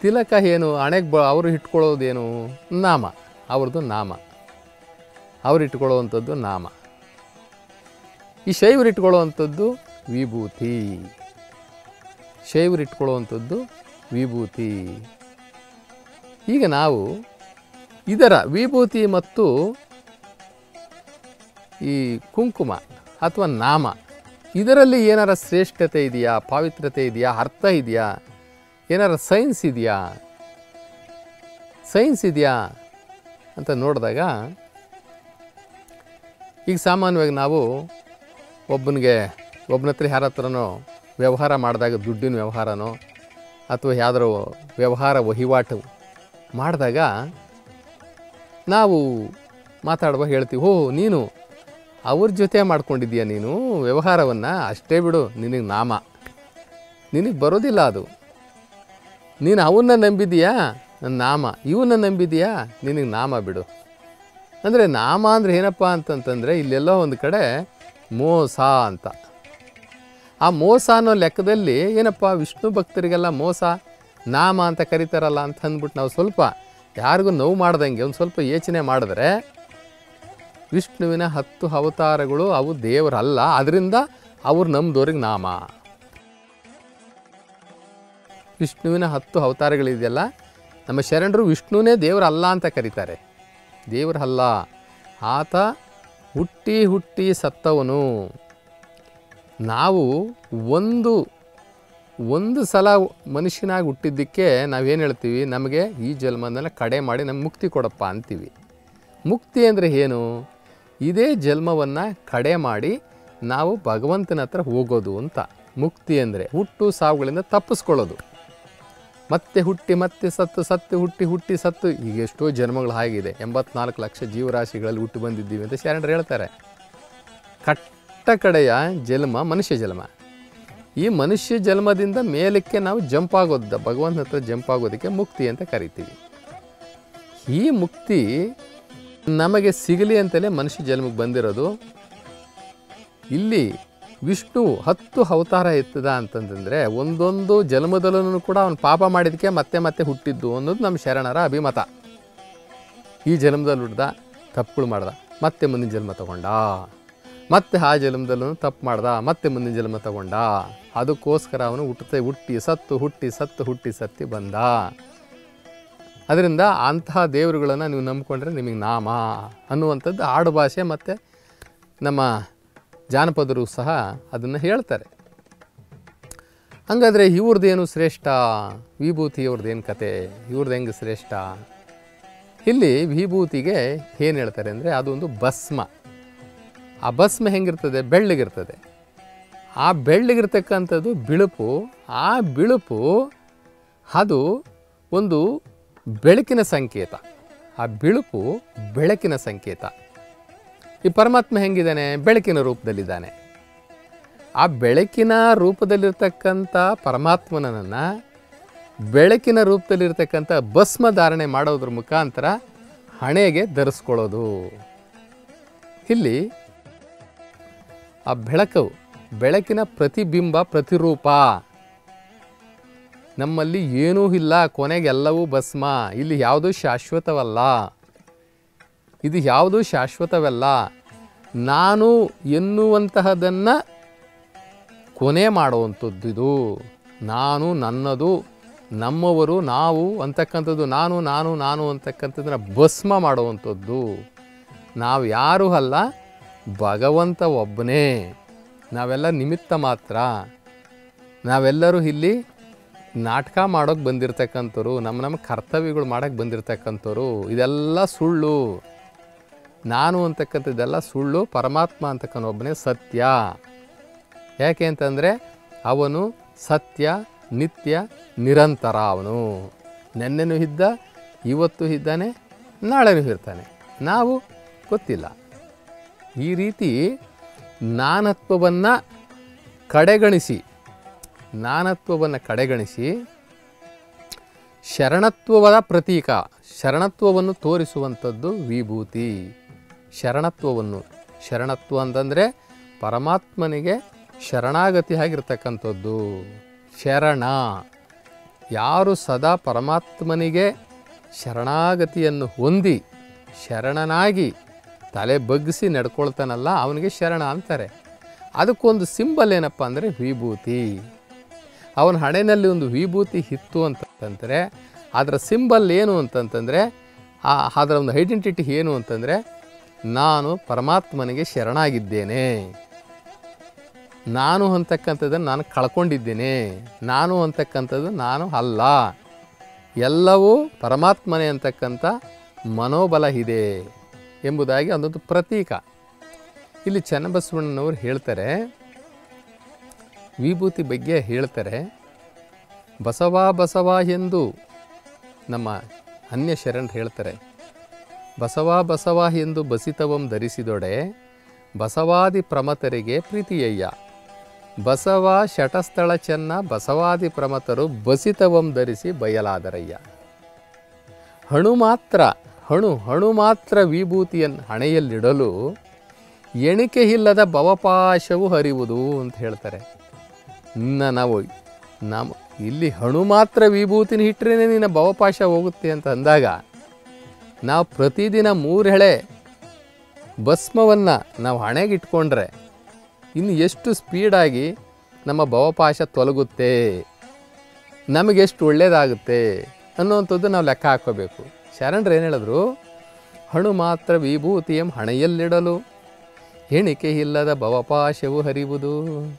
ತಿಲಕ ಏನು ಹಣೆಗೆ ಬ ಅವರು ಇಟ್ಕೊಳ್ಳೋದೇನು ನಾಮ ಅವ್ರದ್ದು ನಾಮ ಅವ್ರು ಇಟ್ಕೊಳ್ಳುವಂಥದ್ದು ನಾಮ ಈ ಶೈವರು ಇಟ್ಕೊಳ್ಳುವಂಥದ್ದು ವಿಭೂತಿ ಶೈವರು ಇಟ್ಕೊಳ್ಳುವಂಥದ್ದು ವಿಭೂತಿ ಈಗ ನಾವು ಇದರ ವಿಭೂತಿ ಮತ್ತು ಈ ಕುಂಕುಮ ಅಥವಾ ನಾಮ ಇದರಲ್ಲಿ ಏನಾರ ಶ್ರೇಷ್ಠತೆ ಇದೆಯಾ ಪಾವಿತ್ರ್ಯತೆ ಇದೆಯಾ ಅರ್ಥ ಇದೆಯಾ ಏನಾರ ಸೈನ್ಸ್ ಇದೆಯಾ ಸೈನ್ಸ್ ಇದೆಯಾ ಅಂತ ನೋಡಿದಾಗ ಈಗ ಸಾಮಾನ್ಯವಾಗಿ ನಾವು ಒಬ್ಬನಿಗೆ ಒಬ್ಬನ ಹತ್ರ ಯಾರ ಹತ್ರನೋ ವ್ಯವಹಾರ ಮಾಡಿದಾಗ ದುಡ್ಡಿನ ವ್ಯವಹಾರನೋ ಅಥವಾ ಯಾವ್ದಾರು ವ್ಯವಹಾರ ವಹಿವಾಟು ಮಾಡಿದಾಗ ನಾವು ಮಾತಾಡುವಾಗ ಹೇಳ್ತೀವಿ ಓ ನೀನು ಅವ್ರ ಜೊತೆ ಮಾಡ್ಕೊಂಡಿದ್ದೀಯ ನೀನು ವ್ಯವಹಾರವನ್ನು ಅಷ್ಟೇ ಬಿಡು ನಿನಗೆ ನಾಮ ನಿನಗೆ ಬರೋದಿಲ್ಲ ಅದು ನೀನು ಅವನ್ನ ನಂಬಿದೀಯಾ ನನ್ನ ನಾಮ ಇವನ್ನ ನಂಬಿದೀಯಾ ನಿನಗೆ ನಾಮ ಬಿಡು ಅಂದರೆ ನಾಮ ಅಂದರೆ ಏನಪ್ಪ ಅಂತಂತಂದರೆ ಇಲ್ಲೆಲ್ಲೋ ಒಂದು ಕಡೆ ಮೋಸ ಅಂತ ಆ ಮೋಸ ಅನ್ನೋ ಲೆಕ್ಕದಲ್ಲಿ ಏನಪ್ಪ ವಿಷ್ಣು ಭಕ್ತರಿಗೆಲ್ಲ ಮೋಸ ನಾಮ ಅಂತ ಕರೀತಾರಲ್ಲ ಅಂತ ಅಂದ್ಬಿಟ್ಟು ನಾವು ಸ್ವಲ್ಪ ಯಾರಿಗೂ ನೋವು ಮಾಡ್ದಂಗೆ ಒಂದು ಸ್ವಲ್ಪ ಯೋಚನೆ ಮಾಡಿದ್ರೆ ವಿಷ್ಣುವಿನ ಹತ್ತು ಅವತಾರಗಳು ಅವು ದೇವರಲ್ಲ ಅದರಿಂದ ಅವ್ರು ನಮ್ದವ್ರಿಗೆ ನಾಮ ವಿಷ್ಣುವಿನ ಹತ್ತು ಅವತಾರಗಳಿದೆಯಲ್ಲ ನಮ್ಮ ಶರಣರು ವಿಷ್ಣುನೇ ದೇವರಲ್ಲ ಅಂತ ಕರೀತಾರೆ ದೇವರಲ್ಲ ಆತ ಹುಟ್ಟಿ ಹುಟ್ಟಿ ಸತ್ತವನು ನಾವು ಒಂದು ಒಂದು ಸಲ ಮನುಷ್ಯನಾಗಿ ಹುಟ್ಟಿದ್ದಕ್ಕೆ ನಾವೇನು ಹೇಳ್ತೀವಿ ನಮಗೆ ಈ ಜನ್ಮದನ್ನ ಕಡೆ ಮಾಡಿ ನಮ್ಗೆ ಮುಕ್ತಿ ಕೊಡಪ್ಪ ಅಂತೀವಿ ಮುಕ್ತಿ ಅಂದರೆ ಏನು ಇದೇ ಜನ್ಮವನ್ನು ಕಡೆ ಮಾಡಿ ನಾವು ಭಗವಂತನ ಹತ್ರ ಹೋಗೋದು ಅಂತ ಮುಕ್ತಿ ಅಂದರೆ ಹುಟ್ಟು ಸಾವುಗಳಿಂದ ತಪ್ಪಿಸ್ಕೊಳ್ಳೋದು ಮತ್ತೆ ಹುಟ್ಟಿ ಮತ್ತೆ ಸತ್ತು ಸತ್ತು ಹುಟ್ಟಿ ಹುಟ್ಟಿ ಸತ್ತು ಈಗ ಎಷ್ಟೋ ಜನ್ಮಗಳು ಆಗಿದೆ ಎಂಬತ್ನಾಲ್ಕು ಲಕ್ಷ ಜೀವರಾಶಿಗಳಲ್ಲಿ ಹುಟ್ಟಿ ಬಂದಿದ್ದೀವಿ ಅಂತ ಶರಣರು ಹೇಳ್ತಾರೆ ಕಟ್ಟ ಕಡೆಯ ಜನ್ಮ ಮನುಷ್ಯ ಜನ್ಮ ಈ ಮನುಷ್ಯ ಜನ್ಮದಿಂದ ಮೇಲಕ್ಕೆ ನಾವು ಜಂಪ್ ಆಗೋದು ಭಗವಂತನ ಹತ್ರ ಜಂಪ್ ಆಗೋದಕ್ಕೆ ಮುಕ್ತಿ ಅಂತ ಕರಿತೀವಿ ಈ ಮುಕ್ತಿ ನಮಗೆ ಸಿಗಲಿ ಅಂತಲೇ ಮನುಷ್ಯ ಜನ್ಮಕ್ಕೆ ಬಂದಿರೋದು ಇಲ್ಲಿ ವಿಷ್ಣು ಹತ್ತು ಅವತಾರ ಎತ್ತದ ಅಂತಂತಂದರೆ ಒಂದೊಂದು ಜನ್ಮದಲ್ಲೂ ಕೂಡ ಅವನು ಪಾಪ ಮಾಡಿದಕ್ಕೆ ಮತ್ತೆ ಮತ್ತೆ ಹುಟ್ಟಿದ್ದು ಅನ್ನೋದು ನಮ್ಮ ಶರಣರ ಅಭಿಮತ ಈ ಜನ್ಮದಲ್ಲಿ ಹುಡ್ದ ತಪ್ಪುಗಳು ಮಾಡ್ದ ಮತ್ತೆ ಮುಂದಿನ ಜನ್ಮ ತಗೊಂಡ ಮತ್ತೆ ಆ ಜನ್ಮದಲ್ಲೂ ತಪ್ಪು ಮಾಡ್ದ ಮತ್ತೆ ಮುಂದಿನ ಜನ್ಮ ತಗೊಂಡ ಅದಕ್ಕೋಸ್ಕರ ಅವನು ಹುಟ್ಟತೆ ಹುಟ್ಟಿ ಸತ್ತು ಹುಟ್ಟಿ ಸತ್ತು ಹುಟ್ಟಿ ಸತ್ತಿ ಬಂದ ಅದರಿಂದ ಅಂತಹ ದೇವರುಗಳನ್ನು ನೀವು ನಂಬ್ಕೊಂಡ್ರೆ ನಿಮಗೆ ನಾಮ ಅನ್ನುವಂಥದ್ದು ಆಡು ಭಾಷೆ ಮತ್ತು ನಮ್ಮ ಜಾನಪದರು ಸಹ ಅದನ್ನು ಹೇಳ್ತಾರೆ ಹಂಗಾದರೆ ಇವ್ರದ್ದೇನು ಶ್ರೇಷ್ಠ ವಿಭೂತಿ ಇವ್ರದ್ದೇನು ಕತೆ ಇವ್ರದ್ದು ಹೆಂಗೆ ಶ್ರೇಷ್ಠ ಇಲ್ಲಿ ವಿಭೂತಿಗೆ ಏನು ಹೇಳ್ತಾರೆ ಅಂದರೆ ಅದೊಂದು ಭಸ್ಮ ಆ ಭಸ್ಮ ಹೆಂಗಿರ್ತದೆ ಬೆಳ್ಳಗಿರ್ತದೆ ಆ ಬೆಳ್ಳಗಿರ್ತಕ್ಕಂಥದ್ದು ಬಿಳುಪು ಆ ಬಿಳುಪು ಅದು ಒಂದು ಬೆಳಕಿನ ಸಂಕೇತ ಆ ಬಿಳುಪು ಬೆಳಕಿನ ಸಂಕೇತ ಈ ಪರಮಾತ್ಮ ಹೆಂಗಿದ್ದಾನೆ ಬೆಳಕಿನ ರೂಪದಲ್ಲಿದ್ದಾನೆ ಆ ಬೆಳಕಿನ ರೂಪದಲ್ಲಿರ್ತಕ್ಕಂಥ ಪರಮಾತ್ಮನನ್ನು ಬೆಳಕಿನ ರೂಪದಲ್ಲಿರ್ತಕ್ಕಂಥ ಭಸ್ಮ ಧಾರಣೆ ಮಾಡೋದ್ರ ಮುಖಾಂತರ ಹಣೆಗೆ ಧರಿಸ್ಕೊಳ್ಳೋದು ಇಲ್ಲಿ ಆ ಬೆಳಕು ಬೆಳಕಿನ ಪ್ರತಿಬಿಂಬ ಪ್ರತಿರೂಪ ನಮ್ಮಲ್ಲಿ ಏನೂ ಇಲ್ಲ ಕೊನೆಗೆ ಎಲ್ಲವೂ ಭಸ್ಮ ಇಲ್ಲಿ ಯಾವುದೂ ಶಾಶ್ವತವಲ್ಲ ಇದು ಯಾವುದೂ ಶಾಶ್ವತವಲ್ಲ ನಾನು ಎನ್ನುವಂತಹದನ್ನು ಕೊನೆ ಮಾಡುವಂಥದ್ದು ಇದು ನಾನು ನನ್ನದು ನಮ್ಮವರು ನಾವು ಅಂತಕ್ಕಂಥದ್ದು ನಾನು ನಾನು ನಾನು ಅಂತಕ್ಕಂಥದ್ದನ್ನ ಭಸ್ಮ ಮಾಡುವಂಥದ್ದು ನಾವು ಯಾರೂ ಅಲ್ಲ ಭಗವಂತ ಒಬ್ಬನೇ ನಾವೆಲ್ಲ ನಿಮಿತ್ತ ಮಾತ್ರ ನಾವೆಲ್ಲರೂ ಇಲ್ಲಿ ನಾಟಕ ಮಾಡೋಕ್ಕೆ ಬಂದಿರತಕ್ಕಂಥವ್ರು ನಮ್ಮ ನಮ್ಮ ಕರ್ತವ್ಯಗಳು ಮಾಡೋಕ್ಕೆ ಬಂದಿರತಕ್ಕಂಥವ್ರು ಇದೆಲ್ಲ ಸುಳ್ಳು ನಾನು ಅಂತಕ್ಕಂಥದ್ದೆಲ್ಲ ಸುಳ್ಳು ಪರಮಾತ್ಮ ಅಂತಕ್ಕಂಥ ಒಬ್ಬನೇ ಸತ್ಯ ಯಾಕೆ ಅಂತಂದರೆ ಅವನು ಸತ್ಯ ನಿತ್ಯ ನಿರಂತರ ಅವನು ನೆನ್ನೆನೂ ಇದ್ದ ಇವತ್ತು ಇದ್ದಾನೆ ನಾಳೆನೂ ಇರ್ತಾನೆ ನಾವು ಗೊತ್ತಿಲ್ಲ ಈ ರೀತಿ ನಾನತ್ವವನ್ನು ಕಡೆಗಣಿಸಿ ನಾನತ್ವವನ್ನು ಕಡೆಗಣಿಸಿ ಶರಣತ್ವದ ಪ್ರತೀಕ ಶರಣತ್ವವನ್ನು ತೋರಿಸುವಂಥದ್ದು ವಿಭೂತಿ ಶರಣತ್ವವನ್ನು ಶರಣತ್ವ ಅಂತಂದರೆ ಪರಮಾತ್ಮನಿಗೆ ಶರಣಾಗತಿ ಆಗಿರ್ತಕ್ಕಂಥದ್ದು ಶರಣ ಯಾರು ಸದಾ ಪರಮಾತ್ಮನಿಗೆ ಶರಣಾಗತಿಯನ್ನು ಹೊಂದಿ ಶರಣನಾಗಿ ತಲೆ ಬಗ್ಗಿಸಿ ನಡ್ಕೊಳ್ತಾನಲ್ಲ ಅವನಿಗೆ ಶರಣ ಅಂತಾರೆ ಅದಕ್ಕೊಂದು ಸಿಂಬಲ್ ಏನಪ್ಪ ಅಂದರೆ ವಿಭೂತಿ ಅವನ ಹಣೆಯಲ್ಲಿ ಒಂದು ವಿಭೂತಿ ಇತ್ತು ಅಂತಂದರೆ ಅದರ ಸಿಂಬಲ್ ಏನು ಅಂತಂತಂದರೆ ಆ ಅದರ ಒಂದು ಐಡೆಂಟಿಟಿ ಏನು ಅಂತಂದರೆ ನಾನು ಪರಮಾತ್ಮನಿಗೆ ಶರಣಾಗಿದ್ದೇನೆ ನಾನು ಅಂತಕ್ಕಂಥದ್ದನ್ನು ನಾನು ಕಳ್ಕೊಂಡಿದ್ದೇನೆ ನಾನು ಅಂತಕ್ಕಂಥದ್ದು ನಾನು ಅಲ್ಲ ಎಲ್ಲವೂ ಪರಮಾತ್ಮನೇ ಅಂತಕ್ಕಂಥ ಮನೋಬಲ ಇದೆ ಎಂಬುದಾಗಿ ಅದೊಂದು ಪ್ರತೀಕ ಇಲ್ಲಿ ಚನ್ನಬಸವಣ್ಣನವರು ಹೇಳ್ತಾರೆ ವಿಭೂತಿ ಬಗ್ಗೆ ಹೇಳ್ತಾರೆ ಬಸವ ಬಸವ ಎಂದು ನಮ್ಮ ಅನ್ಯ ಶರಣರು ಹೇಳ್ತಾರೆ ಬಸವ ಬಸವ ಎಂದು ಬಸಿತವಂ ಧರಿಸಿದೊಡೆ ಬಸವಾದಿ ಪ್ರಮತರಿಗೆ ಪ್ರೀತಿಯಯ್ಯ ಬಸವ ಶಟಸ್ಥಳ ಚೆನ್ನ ಬಸವಾದಿ ಪ್ರಮತರು ಬಸಿತವಂ ಧರಿಸಿ ಬಯಲಾದರಯ್ಯ ಹಣು ಮಾತ್ರ ಹಣು ಹಣು ಮಾತ್ರ ವಿಭೂತಿಯನ್ನು ಹಣೆಯಲ್ಲಿಡಲು ಎಣಿಕೆ ಇಲ್ಲದ ಭವಪಾಶವು ಹರಿಯುವುದು ಅಂತ ಹೇಳ್ತಾರೆ ಇನ್ನು ನಾವು ನಾವು ಇಲ್ಲಿ ಹಣು ಮಾತ್ರ ವಿಭೂತಿನ ಇಟ್ಟರೆ ನಿನ್ನ ಭವಪಾಶ ಹೋಗುತ್ತೆ ಅಂತ ಅಂದಾಗ ನಾವು ಪ್ರತಿದಿನ ಮೂರು ಹೆಳೆ ಭಸ್ಮವನ್ನು ನಾವು ಹಣೆಗೆ ಇಟ್ಕೊಂಡ್ರೆ ಇನ್ನು ಎಷ್ಟು ಸ್ಪೀಡಾಗಿ ನಮ್ಮ ಭವಪಾಶ ತೊಲಗುತ್ತೆ ನಮಗೆಷ್ಟು ಒಳ್ಳೆಯದಾಗುತ್ತೆ ಅನ್ನುವಂಥದ್ದು ನಾವು ಲೆಕ್ಕ ಹಾಕ್ಕೋಬೇಕು ಶರಣರು ಏನು ಹೇಳಿದ್ರು ಹಣು ಮಾತ್ರ ವಿಭೂತಿಯಂ ಹಣೆಯಲ್ಲಿಡಲು ಎಣಿಕೆ ಇಲ್ಲದ ಭವಪಾಶವು ಹರಿಯುವುದು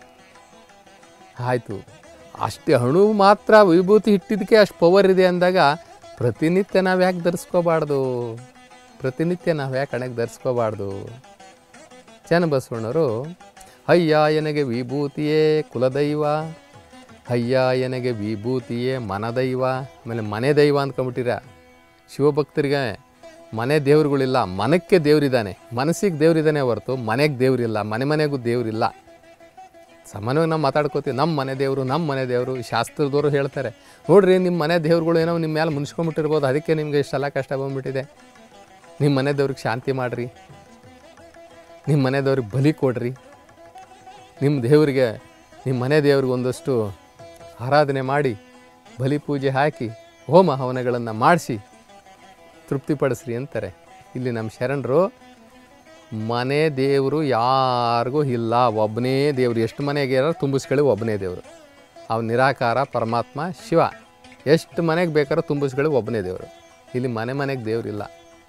ಆಯಿತು ಅಷ್ಟೇ ಹಣು ಮಾತ್ರ ವಿಭೂತಿ ಇಟ್ಟಿದ್ದಕ್ಕೆ ಅಷ್ಟು ಪವರ್ ಇದೆ ಅಂದಾಗ ಪ್ರತಿನಿತ್ಯ ನಾವು ಯಾಕೆ ಧರಿಸ್ಕೋಬಾರ್ದು ಪ್ರತಿನಿತ್ಯ ನಾವು ಯಾಕೆ ಹಣೆಗೆ ಧರಿಸ್ಕೋಬಾರ್ದು ಚನ್ನಬಸವಣ್ಣವರು ಅಯ್ಯ ಎನಗೆ ವಿಭೂತಿಯೇ ಕುಲದೈವ ಅಯ್ಯ ಎನಗೆ ವಿಭೂತಿಯೇ ಮನದೈವ ಆಮೇಲೆ ಮನೆ ದೈವ ಅಂದ್ಕೊಂಬಿಟ್ಟಿರ ಶಿವಭಕ್ತರಿಗೆ ಮನೆ ದೇವ್ರುಗಳಿಲ್ಲ ಮನಕ್ಕೆ ದೇವರಿದ್ದಾನೆ ಮನಸ್ಸಿಗೆ ದೇವರಿದ್ದಾನೆ ಹೊರತು ಮನೆಗೆ ದೇವರಿಲ್ಲ ಮನೆ ಮನೆಗೂ ದೇವರಿಲ್ಲ ಸಾಮಾನ್ಯವಾಗಿ ನಾವು ಮಾತಾಡ್ಕೋತೀವಿ ನಮ್ಮ ಮನೆ ದೇವರು ನಮ್ಮ ಮನೆ ದೇವರು ಶಾಸ್ತ್ರದವರು ಹೇಳ್ತಾರೆ ನೋಡ್ರಿ ನಿಮ್ಮ ಮನೆ ದೇವ್ರುಗಳು ಏನೋ ನಿಮ್ಮ ಮೇಲೆ ಮುನ್ಸ್ಕೊಂಬಿಟ್ಟಿರ್ಬೋದು ಅದಕ್ಕೆ ನಿಮಗೆ ಇಷ್ಟೆಲ್ಲ ಕಷ್ಟ ಬಂದ್ಬಿಟ್ಟಿದೆ ನಿಮ್ಮ ಮನೆ ದೇವ್ರಿಗೆ ಶಾಂತಿ ಮಾಡಿರಿ ನಿಮ್ಮ ಮನೆ ದೇವ್ರಿಗೆ ಬಲಿ ಕೊಡ್ರಿ ನಿಮ್ಮ ದೇವರಿಗೆ ನಿಮ್ಮ ಮನೆ ದೇವ್ರಿಗೆ ಒಂದಷ್ಟು ಆರಾಧನೆ ಮಾಡಿ ಬಲಿ ಪೂಜೆ ಹಾಕಿ ಹೋಮ ಹವನಗಳನ್ನು ಮಾಡಿಸಿ ತೃಪ್ತಿಪಡಿಸ್ರಿ ಅಂತಾರೆ ಇಲ್ಲಿ ನಮ್ಮ ಶರಣರು ಮನೆ ದೇವರು ಯಾರಿಗೂ ಇಲ್ಲ ಒಬ್ಬನೇ ದೇವರು ಎಷ್ಟು ಮನೆಗೆ ಯಾರು ತುಂಬಿಸ್ಕೊಳ್ಳಿ ಒಬ್ಬನೇ ದೇವರು ಅವ್ನು ನಿರಾಕಾರ ಪರಮಾತ್ಮ ಶಿವ ಎಷ್ಟು ಮನೆಗೆ ಬೇಕಾದ್ರೂ ತುಂಬಿಸ್ಕೊಳ್ಳಿ ಒಬ್ಬನೇ ದೇವರು ಇಲ್ಲಿ ಮನೆ ಮನೆಗೆ ದೇವರಿಲ್ಲ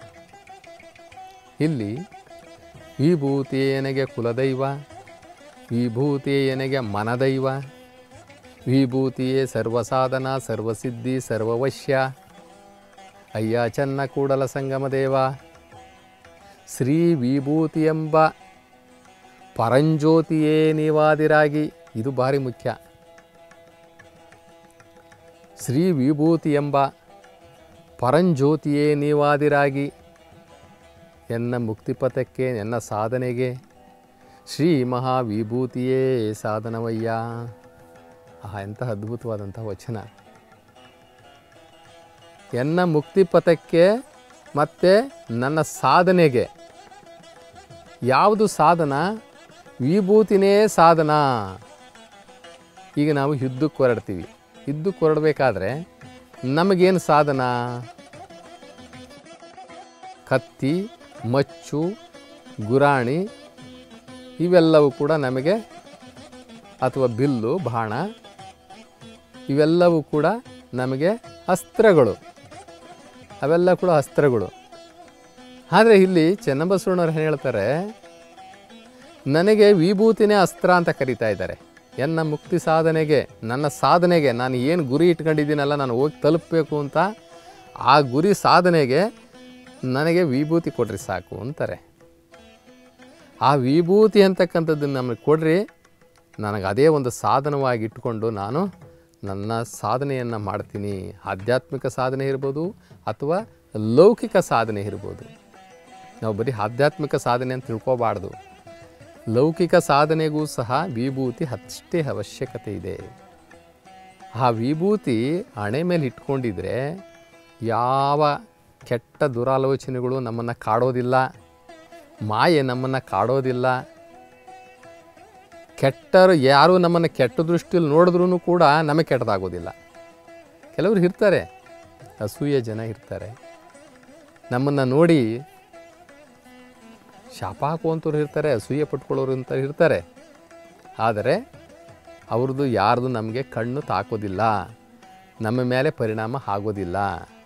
ಇಲ್ಲಿ ವಿಭೂತಿಯನೆಗೆ ಕುಲದೈವ ವಿಭೂತಿಯನೆಗೆ ಮನದೈವ ವಿಭೂತಿಯೇ ಸರ್ವಸಾಧನ ಸರ್ವಸಿದ್ಧಿ ಸರ್ವವಶ್ಯ ಅಯ್ಯ ಚನ್ನ ಕೂಡಲ ಸಂಗಮ ದೇವ ಶ್ರೀ ವಿಭೂತಿ ಎಂಬ ಪರಂಜ್ಯೋತಿಯೇ ನೀವಾದಿರಾಗಿ ಇದು ಭಾರಿ ಮುಖ್ಯ ಶ್ರೀ ವಿಭೂತಿ ಎಂಬ ಪರಂಜ್ಯೋತಿಯೇ ನೀವಾದಿರಾಗಿ ಎನ್ನ ಮುಕ್ತಿಪಥಕ್ಕೆ ಎನ್ನ ಸಾಧನೆಗೆ ಶ್ರೀ ಮಹಾವಿಭೂತಿಯೇ ಸಾಧನವಯ್ಯ ಆಹಾ ಎಂತಹ ಅದ್ಭುತವಾದಂಥ ವಚನ ಎನ್ನ ಮುಕ್ತಿಪಥಕ್ಕೆ ಮತ್ತು ನನ್ನ ಸಾಧನೆಗೆ ಯಾವುದು ಸಾಧನ ವಿಭೂತಿನೇ ಸಾಧನ ಈಗ ನಾವು ಯುದ್ಧಕ್ಕೆ ಹೊರಡ್ತೀವಿ ಯುದ್ಧಕ್ಕೆ ಹೊರಡಬೇಕಾದ್ರೆ ನಮಗೇನು ಸಾಧನ ಕತ್ತಿ ಮಚ್ಚು ಗುರಾಣಿ ಇವೆಲ್ಲವೂ ಕೂಡ ನಮಗೆ ಅಥವಾ ಬಿಲ್ಲು ಬಾಣ ಇವೆಲ್ಲವೂ ಕೂಡ ನಮಗೆ ಅಸ್ತ್ರಗಳು ಅವೆಲ್ಲ ಕೂಡ ಅಸ್ತ್ರಗಳು ಆದರೆ ಇಲ್ಲಿ ಚೆನ್ನಬಸವಣ್ಣವ್ರು ಏನು ಹೇಳ್ತಾರೆ ನನಗೆ ವಿಭೂತಿನೇ ಅಸ್ತ್ರ ಅಂತ ಕರೀತಾ ಇದ್ದಾರೆ ಎನ್ನ ಮುಕ್ತಿ ಸಾಧನೆಗೆ ನನ್ನ ಸಾಧನೆಗೆ ನಾನು ಏನು ಗುರಿ ಇಟ್ಕೊಂಡಿದ್ದೀನಲ್ಲ ನಾನು ಹೋಗಿ ತಲುಪಬೇಕು ಅಂತ ಆ ಗುರಿ ಸಾಧನೆಗೆ ನನಗೆ ವಿಭೂತಿ ಕೊಡ್ರಿ ಸಾಕು ಅಂತಾರೆ ಆ ವಿಭೂತಿ ಅಂತಕ್ಕಂಥದ್ದನ್ನು ನಮಗೆ ಕೊಡ್ರಿ ನನಗೆ ಅದೇ ಒಂದು ಸಾಧನವಾಗಿ ಇಟ್ಕೊಂಡು ನಾನು ನನ್ನ ಸಾಧನೆಯನ್ನು ಮಾಡ್ತೀನಿ ಆಧ್ಯಾತ್ಮಿಕ ಸಾಧನೆ ಇರ್ಬೋದು ಅಥವಾ ಲೌಕಿಕ ಸಾಧನೆ ಇರ್ಬೋದು ನಾವು ಬರೀ ಆಧ್ಯಾತ್ಮಿಕ ಸಾಧನೆ ಅಂತ ತಿಳ್ಕೊಬಾರ್ದು ಲೌಕಿಕ ಸಾಧನೆಗೂ ಸಹ ವಿಭೂತಿ ಅಷ್ಟೇ ಅವಶ್ಯಕತೆ ಇದೆ ಆ ವಿಭೂತಿ ಹಣೆ ಮೇಲೆ ಇಟ್ಕೊಂಡಿದ್ರೆ ಯಾವ ಕೆಟ್ಟ ದುರಾಲೋಚನೆಗಳು ನಮ್ಮನ್ನು ಕಾಡೋದಿಲ್ಲ ಮಾಯೆ ನಮ್ಮನ್ನು ಕಾಡೋದಿಲ್ಲ ಕೆಟ್ಟರು ಯಾರು ನಮ್ಮನ್ನು ಕೆಟ್ಟ ದೃಷ್ಟಿಯಲ್ಲಿ ನೋಡಿದ್ರೂ ಕೂಡ ನಮಗೆ ಕೆಟ್ಟದಾಗೋದಿಲ್ಲ ಕೆಲವರು ಇರ್ತಾರೆ ಅಸೂಯೆ ಜನ ಇರ್ತಾರೆ ನಮ್ಮನ್ನು ನೋಡಿ ಶಾಪ ಹಾಕುವಂಥವ್ರು ಇರ್ತಾರೆ ಅಸೂಯೆ ಪಟ್ಕೊಳ್ಳೋರು ಅಂತ ಇರ್ತಾರೆ ಆದರೆ ಅವ್ರದ್ದು ಯಾರ್ದು ನಮಗೆ ಕಣ್ಣು ತಾಕೋದಿಲ್ಲ ನಮ್ಮ ಮೇಲೆ ಪರಿಣಾಮ ಆಗೋದಿಲ್ಲ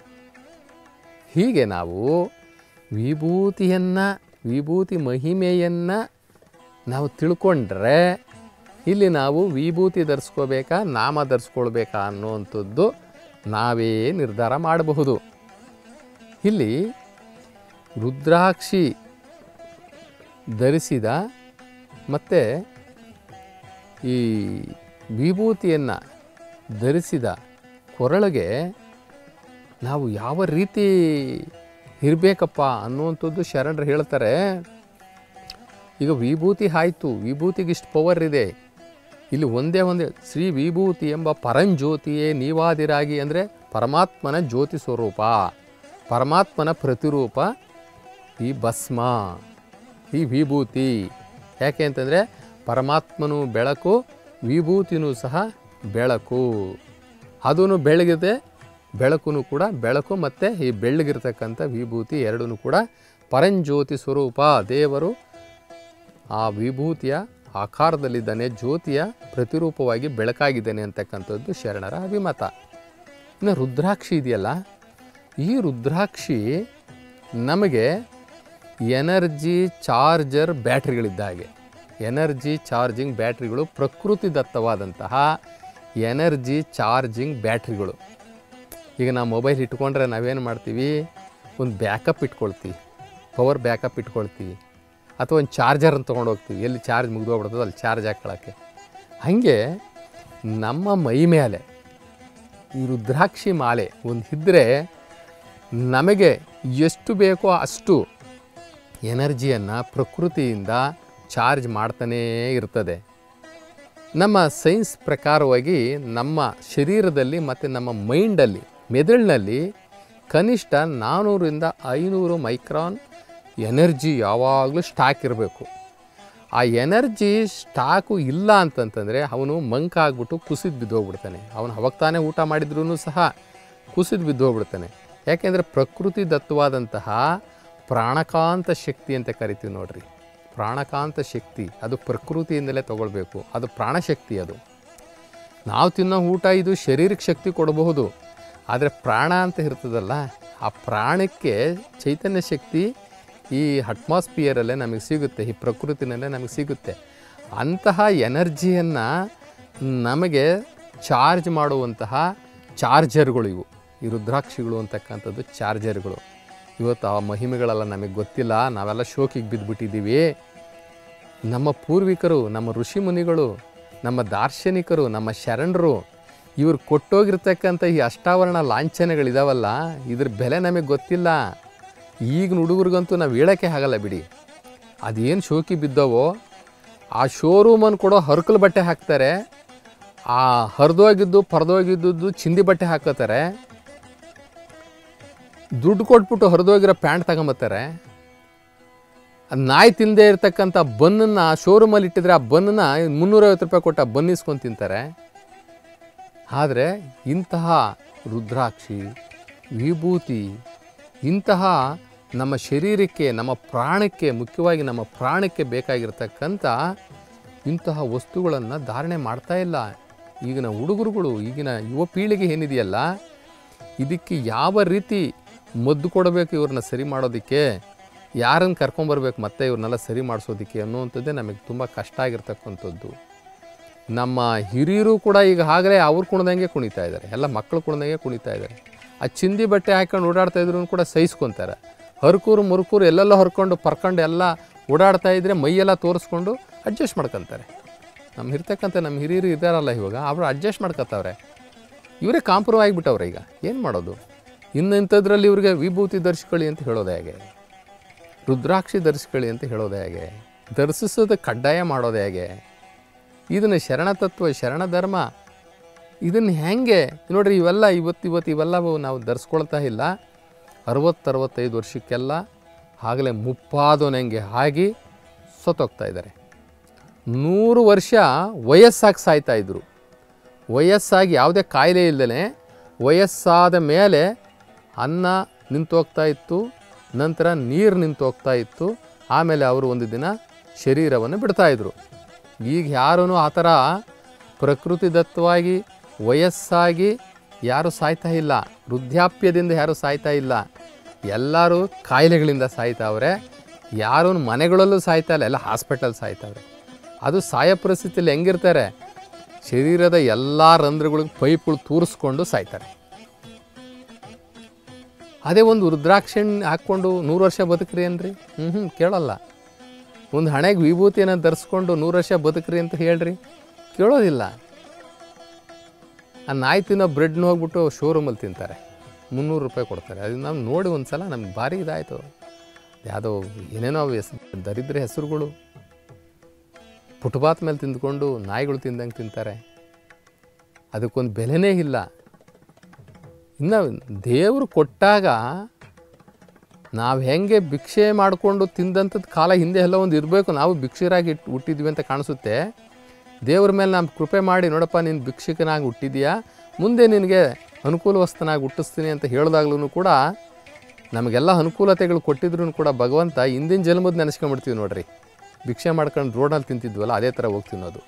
ಹೀಗೆ ನಾವು ವಿಭೂತಿಯನ್ನು ವಿಭೂತಿ ಮಹಿಮೆಯನ್ನು ನಾವು ತಿಳ್ಕೊಂಡ್ರೆ ಇಲ್ಲಿ ನಾವು ವಿಭೂತಿ ಧರಿಸ್ಕೋಬೇಕಾ ನಾಮ ಧರಿಸ್ಕೊಳ್ಬೇಕಾ ಅನ್ನುವಂಥದ್ದು ನಾವೇ ನಿರ್ಧಾರ ಮಾಡಬಹುದು ಇಲ್ಲಿ ರುದ್ರಾಕ್ಷಿ ಧರಿಸಿದ ಮತ್ತು ಈ ವಿಭೂತಿಯನ್ನು ಧರಿಸಿದ ಕೊರಳಿಗೆ ನಾವು ಯಾವ ರೀತಿ ಇರಬೇಕಪ್ಪ ಅನ್ನುವಂಥದ್ದು ಶರಣರು ಹೇಳ್ತಾರೆ ಈಗ ವಿಭೂತಿ ಆಯಿತು ವಿಭೂತಿಗೆ ಇಷ್ಟು ಪವರ್ ಇದೆ ಇಲ್ಲಿ ಒಂದೇ ಒಂದೇ ಶ್ರೀ ವಿಭೂತಿ ಎಂಬ ಪರಂಜ್ಯೋತಿಯೇ ನೀವಾದಿರಾಗಿ ಅಂದರೆ ಪರಮಾತ್ಮನ ಜ್ಯೋತಿ ಸ್ವರೂಪ ಪರಮಾತ್ಮನ ಪ್ರತಿರೂಪ ಈ ಭಸ್ಮ ಈ ವಿಭೂತಿ ಯಾಕೆ ಅಂತಂದರೆ ಪರಮಾತ್ಮನು ಬೆಳಕು ವಿಭೂತಿನೂ ಸಹ ಬೆಳಕು ಅದೂ ಬೆಳಗಿದೆ ಬೆಳಕು ಕೂಡ ಬೆಳಕು ಮತ್ತು ಈ ಬೆಳ್ಳಗಿರ್ತಕ್ಕಂಥ ವಿಭೂತಿ ಎರಡೂ ಕೂಡ ಪರಂಜ್ಯೋತಿ ಸ್ವರೂಪ ದೇವರು ಆ ವಿಭೂತಿಯ ಆಕಾರದಲ್ಲಿದ್ದಾನೆ ಜ್ಯೋತಿಯ ಪ್ರತಿರೂಪವಾಗಿ ಬೆಳಕಾಗಿದ್ದಾನೆ ಅಂತಕ್ಕಂಥದ್ದು ಶರಣರ ಅಭಿಮತ ಇನ್ನು ರುದ್ರಾಕ್ಷಿ ಇದೆಯಲ್ಲ ಈ ರುದ್ರಾಕ್ಷಿ ನಮಗೆ ಎನರ್ಜಿ ಚಾರ್ಜರ್ ಬ್ಯಾಟ್ರಿಗಳಿದ್ದ ಹಾಗೆ ಎನರ್ಜಿ ಚಾರ್ಜಿಂಗ್ ಬ್ಯಾಟ್ರಿಗಳು ಪ್ರಕೃತಿ ದತ್ತವಾದಂತಹ ಎನರ್ಜಿ ಚಾರ್ಜಿಂಗ್ ಬ್ಯಾಟ್ರಿಗಳು ಈಗ ನಾವು ಮೊಬೈಲ್ ಇಟ್ಕೊಂಡ್ರೆ ನಾವೇನು ಮಾಡ್ತೀವಿ ಒಂದು ಬ್ಯಾಕಪ್ ಇಟ್ಕೊಳ್ತೀವಿ ಪವರ್ ಬ್ಯಾಕಪ್ ಇಟ್ಕೊಳ್ತೀವಿ ಅಥವಾ ಒಂದು ಚಾರ್ಜರನ್ನು ತೊಗೊಂಡು ಹೋಗ್ತೀವಿ ಎಲ್ಲಿ ಚಾರ್ಜ್ ಮುಗಿದೋಗ್ಬಿಡ್ತದೆ ಅಲ್ಲಿ ಚಾರ್ಜ್ ಹಾಕೊಳ್ಳೋಕ್ಕೆ ಹಾಗೆ ನಮ್ಮ ಮೈ ಮೇಲೆ ಈ ರುದ್ರಾಕ್ಷಿ ಮಾಲೆ ಒಂದು ಇದ್ದರೆ ನಮಗೆ ಎಷ್ಟು ಬೇಕೋ ಅಷ್ಟು ಎನರ್ಜಿಯನ್ನು ಪ್ರಕೃತಿಯಿಂದ ಚಾರ್ಜ್ ಮಾಡ್ತಾನೇ ಇರ್ತದೆ ನಮ್ಮ ಸೈನ್ಸ್ ಪ್ರಕಾರವಾಗಿ ನಮ್ಮ ಶರೀರದಲ್ಲಿ ಮತ್ತು ನಮ್ಮ ಮೈಂಡಲ್ಲಿ ಮೆದುಳಿನಲ್ಲಿ ಕನಿಷ್ಠ ನಾನ್ನೂರಿಂದ ಐನೂರು ಮೈಕ್ರಾನ್ ಎನರ್ಜಿ ಯಾವಾಗಲೂ ಸ್ಟಾಕ್ ಇರಬೇಕು ಆ ಎನರ್ಜಿ ಸ್ಟಾಕು ಇಲ್ಲ ಅಂತಂತಂದರೆ ಅವನು ಮಂಕಾಗ್ಬಿಟ್ಟು ಕುಸಿದು ಬಿದ್ದೋಗ್ಬಿಡ್ತಾನೆ ಅವನು ಅವಾಗ ತಾನೇ ಊಟ ಮಾಡಿದ್ರೂ ಸಹ ಕುಸಿದು ಬಿದ್ದೋಗ್ಬಿಡ್ತಾನೆ ಯಾಕೆಂದರೆ ಪ್ರಕೃತಿ ದತ್ತವಾದಂತಹ ಪ್ರಾಣಕಾಂತ ಶಕ್ತಿ ಅಂತ ಕರಿತೀವಿ ನೋಡ್ರಿ ಪ್ರಾಣಕಾಂತ ಶಕ್ತಿ ಅದು ಪ್ರಕೃತಿಯಿಂದಲೇ ತಗೊಳ್ಬೇಕು ಅದು ಪ್ರಾಣಶಕ್ತಿ ಅದು ನಾವು ತಿನ್ನೋ ಊಟ ಇದು ಶರೀರಕ್ಕೆ ಶಕ್ತಿ ಕೊಡಬಹುದು ಆದರೆ ಪ್ರಾಣ ಅಂತ ಇರ್ತದಲ್ಲ ಆ ಪ್ರಾಣಕ್ಕೆ ಚೈತನ್ಯ ಶಕ್ತಿ ಈ ಅಟ್ಮಾಸ್ಫಿಯರಲ್ಲೇ ನಮಗೆ ಸಿಗುತ್ತೆ ಈ ಪ್ರಕೃತಿನಲ್ಲೇ ನಮಗೆ ಸಿಗುತ್ತೆ ಅಂತಹ ಎನರ್ಜಿಯನ್ನು ನಮಗೆ ಚಾರ್ಜ್ ಮಾಡುವಂತಹ ಚಾರ್ಜರ್ಗಳು ಇವು ಈ ರುದ್ರಾಕ್ಷಿಗಳು ಅಂತಕ್ಕಂಥದ್ದು ಚಾರ್ಜರ್ಗಳು ಇವತ್ತು ಆ ಮಹಿಮೆಗಳೆಲ್ಲ ನಮಗೆ ಗೊತ್ತಿಲ್ಲ ನಾವೆಲ್ಲ ಶೋಕಿಗೆ ಬಿದ್ದುಬಿಟ್ಟಿದ್ದೀವಿ ನಮ್ಮ ಪೂರ್ವಿಕರು ನಮ್ಮ ಋಷಿ ಮುನಿಗಳು ನಮ್ಮ ದಾರ್ಶನಿಕರು ನಮ್ಮ ಶರಣರು ಇವ್ರು ಕೊಟ್ಟೋಗಿರ್ತಕ್ಕಂಥ ಈ ಅಷ್ಟಾವರಣ ಲಾಂಛನಗಳಿದಾವಲ್ಲ ಇದ್ರ ಬೆಲೆ ನಮಗೆ ಗೊತ್ತಿಲ್ಲ ಈಗಿನ ಹುಡುಗರಿಗಂತೂ ನಾವು ಹೇಳೋಕ್ಕೆ ಆಗಲ್ಲ ಬಿಡಿ ಅದೇನು ಶೋಕಿ ಬಿದ್ದವೋ ಆ ಶೋರೂಮನ್ನು ಕೊಡೋ ಹರ್ಕಲ್ ಬಟ್ಟೆ ಹಾಕ್ತಾರೆ ಆ ಹರಿದೋಗಿದ್ದು ಪರದೋಗಿದ್ದು ಚಿಂದಿ ಬಟ್ಟೆ ಹಾಕೋತಾರೆ ದುಡ್ಡು ಕೊಟ್ಬಿಟ್ಟು ಹರಿದೋಗಿರೋ ಪ್ಯಾಂಟ್ ತಗೊಂಬತ್ತಾರೆ ಆ ನಾಯಿ ತಿಂದೇ ಇರ್ತಕ್ಕಂಥ ಬನ್ನನ್ನು ಶೋರೂಮಲ್ಲಿ ಇಟ್ಟಿದ್ರೆ ಆ ಬನ್ನನ್ನು ಮುನ್ನೂರೈವತ್ತು ರೂಪಾಯಿ ಕೊಟ್ಟು ಆ ಬನ್ ಇಸ್ಕೊಂಡು ತಿಂತಾರೆ ಆದರೆ ಇಂತಹ ರುದ್ರಾಕ್ಷಿ ವಿಭೂತಿ ಇಂತಹ ನಮ್ಮ ಶರೀರಕ್ಕೆ ನಮ್ಮ ಪ್ರಾಣಕ್ಕೆ ಮುಖ್ಯವಾಗಿ ನಮ್ಮ ಪ್ರಾಣಕ್ಕೆ ಬೇಕಾಗಿರ್ತಕ್ಕಂಥ ಇಂತಹ ವಸ್ತುಗಳನ್ನು ಧಾರಣೆ ಮಾಡ್ತಾ ಇಲ್ಲ ಈಗಿನ ಹುಡುಗರುಗಳು ಈಗಿನ ಯುವ ಪೀಳಿಗೆ ಏನಿದೆಯಲ್ಲ ಇದಕ್ಕೆ ಯಾವ ರೀತಿ ಮದ್ದು ಕೊಡಬೇಕು ಇವ್ರನ್ನ ಸರಿ ಮಾಡೋದಕ್ಕೆ ಯಾರನ್ನು ಕರ್ಕೊಂಬರ್ಬೇಕು ಮತ್ತೆ ಇವ್ರನ್ನೆಲ್ಲ ಸರಿ ಮಾಡಿಸೋದಕ್ಕೆ ಅನ್ನುವಂಥದ್ದೇ ನಮಗೆ ತುಂಬ ಕಷ್ಟ ಆಗಿರ್ತಕ್ಕಂಥದ್ದು ನಮ್ಮ ಹಿರಿಯರು ಕೂಡ ಈಗ ಆಗಲೇ ಅವ್ರು ಕುಣ್ದಂಗೆ ಕುಣಿತಾ ಇದ್ದಾರೆ ಎಲ್ಲ ಮಕ್ಕಳು ಕುಣ್ದಂಗೆ ಕುಣಿತಾ ಇದ್ದಾರೆ ಆ ಚಿಂದಿ ಬಟ್ಟೆ ಹಾಕೊಂಡು ಓಡಾಡ್ತಾ ಇದ್ರು ಕೂಡ ಸಹಿಸ್ಕೊತಾರೆ ಹರ್ಕೂರು ಮುರುಕೂರು ಎಲ್ಲೆಲ್ಲ ಹರ್ಕೊಂಡು ಪರ್ಕೊಂಡು ಎಲ್ಲ ಓಡಾಡ್ತಾ ಇದ್ರೆ ಮೈಯೆಲ್ಲ ತೋರಿಸ್ಕೊಂಡು ಅಡ್ಜಸ್ಟ್ ಮಾಡ್ಕೊತಾರೆ ನಮ್ಮ ಇರ್ತಕ್ಕಂಥ ನಮ್ಮ ಹಿರಿಯರು ಇದ್ದಾರಲ್ಲ ಇವಾಗ ಅವರು ಅಡ್ಜಸ್ಟ್ ಮಾಡ್ಕೊತಾವ್ರೆ ಇವರೇ ಕಾಂಪ್ರೂವ್ ಆಗಿಬಿಟ್ಟವ್ರೆ ಈಗ ಏನು ಮಾಡೋದು ಇನ್ನು ಇಂಥದ್ರಲ್ಲಿ ಇವ್ರಿಗೆ ವಿಭೂತಿ ಧರಿಸ್ಕೊಳ್ಳಿ ಅಂತ ಹೇಳೋದು ಹೇಗೆ ರುದ್ರಾಕ್ಷಿ ಧರಿಸ್ಕೊಳ್ಳಿ ಅಂತ ಹೇಳೋದು ಹೇಗೆ ಧರಿಸೋದು ಕಡ್ಡಾಯ ಮಾಡೋದು ಹೇಗೆ ಇದನ್ನು ಶರಣ ತತ್ವ ಶರಣ ಧರ್ಮ ಇದನ್ನು ಹೆಂಗೆ ನೋಡ್ರಿ ಇವೆಲ್ಲ ಇವತ್ತು ಇವತ್ತು ಇವೆಲ್ಲವೂ ನಾವು ಧರಿಸ್ಕೊಳ್ತಾ ಇಲ್ಲ ಅರವತ್ತರವತ್ತೈದು ವರ್ಷಕ್ಕೆಲ್ಲ ಆಗಲೇ ಮುಪ್ಪಾದೋನಂಗೆ ಆಗಿ ಸತ್ತೋಗ್ತಾ ಇದ್ದಾರೆ ನೂರು ವರ್ಷ ವಯಸ್ಸಾಗಿ ಸಾಯ್ತಾ ಇದ್ರು ವಯಸ್ಸಾಗಿ ಯಾವುದೇ ಕಾಯಿಲೆ ಇಲ್ಲದೇ ವಯಸ್ಸಾದ ಮೇಲೆ ಅನ್ನ ನಿಂತೋಗ್ತಾ ಇತ್ತು ನಂತರ ನೀರು ನಿಂತೋಗ್ತಾ ಇತ್ತು ಆಮೇಲೆ ಅವರು ಒಂದು ದಿನ ಶರೀರವನ್ನು ಬಿಡ್ತಾಯಿದ್ರು ಈಗ ಯಾರೂ ಆ ಥರ ಪ್ರಕೃತಿದತ್ತವಾಗಿ ವಯಸ್ಸಾಗಿ ಯಾರೂ ಸಾಯ್ತಾ ಇಲ್ಲ ವೃದ್ಧಾಪ್ಯದಿಂದ ಯಾರೂ ಸಾಯ್ತಾ ಇಲ್ಲ ಎಲ್ಲರೂ ಕಾಯಿಲೆಗಳಿಂದ ಸಾಯ್ತಾವ್ರೆ ಯಾರೂ ಮನೆಗಳಲ್ಲೂ ಸಾಯ್ತಾ ಇಲ್ಲ ಎಲ್ಲ ಹಾಸ್ಪಿಟಲ್ ಸಾಯ್ತಾವ್ರೆ ಅದು ಸಾಯೋ ಪರಿಸ್ಥಿತಿಯಲ್ಲಿ ಹೆಂಗಿರ್ತಾರೆ ಶರೀರದ ಎಲ್ಲ ರಂಧ್ರಗಳಿಗೆ ಪೈಪ್ಗಳು ತೂರಿಸ್ಕೊಂಡು ಸಾಯ್ತಾರೆ ಅದೇ ಒಂದು ರುದ್ರಾಕ್ಷಿಣ್ ಹಾಕ್ಕೊಂಡು ನೂರು ವರ್ಷ ಬದುಕ್ರಿ ಅನ್ರಿ ಹ್ಞೂ ಹ್ಞೂ ಕೇಳಲ್ಲ ಒಂದು ಹಣೆಗೆ ವಿಭೂತಿಯನ್ನು ಧರಿಸ್ಕೊಂಡು ನೂರು ವರ್ಷ ಬದುಕ್ರಿ ಅಂತ ಹೇಳ್ರಿ ಕೇಳೋದಿಲ್ಲ ಆ ನಾಯಿ ತಿನ್ನೋ ಬ್ರೆಡ್ನ ಹೋಗ್ಬಿಟ್ಟು ಶೋರೂಮಲ್ಲಿ ತಿಂತಾರೆ ಮುನ್ನೂರು ರೂಪಾಯಿ ಕೊಡ್ತಾರೆ ಅದು ನಾವು ನೋಡಿ ಒಂದು ಸಲ ನಮ್ಗೆ ಭಾರಿ ಇದಾಯಿತು ಯಾವುದೋ ಏನೇನೋ ಅವು ಹೆಸರು ದರಿದ್ರ ಹೆಸರುಗಳು ಫುಟ್ಪಾತ್ ಮೇಲೆ ತಿಂದ್ಕೊಂಡು ನಾಯಿಗಳು ತಿಂದಂಗೆ ತಿಂತಾರೆ ಅದಕ್ಕೊಂದು ಬೆಲೆನೇ ಇಲ್ಲ ಇನ್ನು ದೇವರು ಕೊಟ್ಟಾಗ ನಾವು ಹೆಂಗೆ ಭಿಕ್ಷೆ ಮಾಡಿಕೊಂಡು ತಿಂದಂಥದ್ದು ಕಾಲ ಹಿಂದೆ ಎಲ್ಲ ಒಂದು ಇರಬೇಕು ನಾವು ಭಿಕ್ಷರಾಗಿ ಇಟ್ಟು ಹುಟ್ಟಿದ್ವಿ ಅಂತ ಕಾಣಿಸುತ್ತೆ ದೇವ್ರ ಮೇಲೆ ನಾನು ಕೃಪೆ ಮಾಡಿ ನೋಡಪ್ಪ ನೀನು ಭಿಕ್ಷಕನಾಗಿ ಹುಟ್ಟಿದೀಯಾ ಮುಂದೆ ನಿನಗೆ ಅನುಕೂಲವಸ್ತನಾಗಿ ಹುಟ್ಟಿಸ್ತೀನಿ ಅಂತ ಹೇಳಿದಾಗ್ಲೂ ಕೂಡ ನಮಗೆಲ್ಲ ಅನುಕೂಲತೆಗಳು ಕೊಟ್ಟಿದ್ರು ಕೂಡ ಭಗವಂತ ಹಿಂದಿನ ಜನ್ಮದ ನೆನೆಸ್ಕೊಂಡ್ಬಿಡ್ತೀವಿ ನೋಡ್ರಿ ಭಿಕ್ಷೆ ಮಾಡ್ಕೊಂಡು ರೋಡಲ್ಲಿ ತಿಂತಿದ್ವಲ್ಲ ಅದೇ ಥರ ಹೋಗಿ ತಿನ್ನೋದು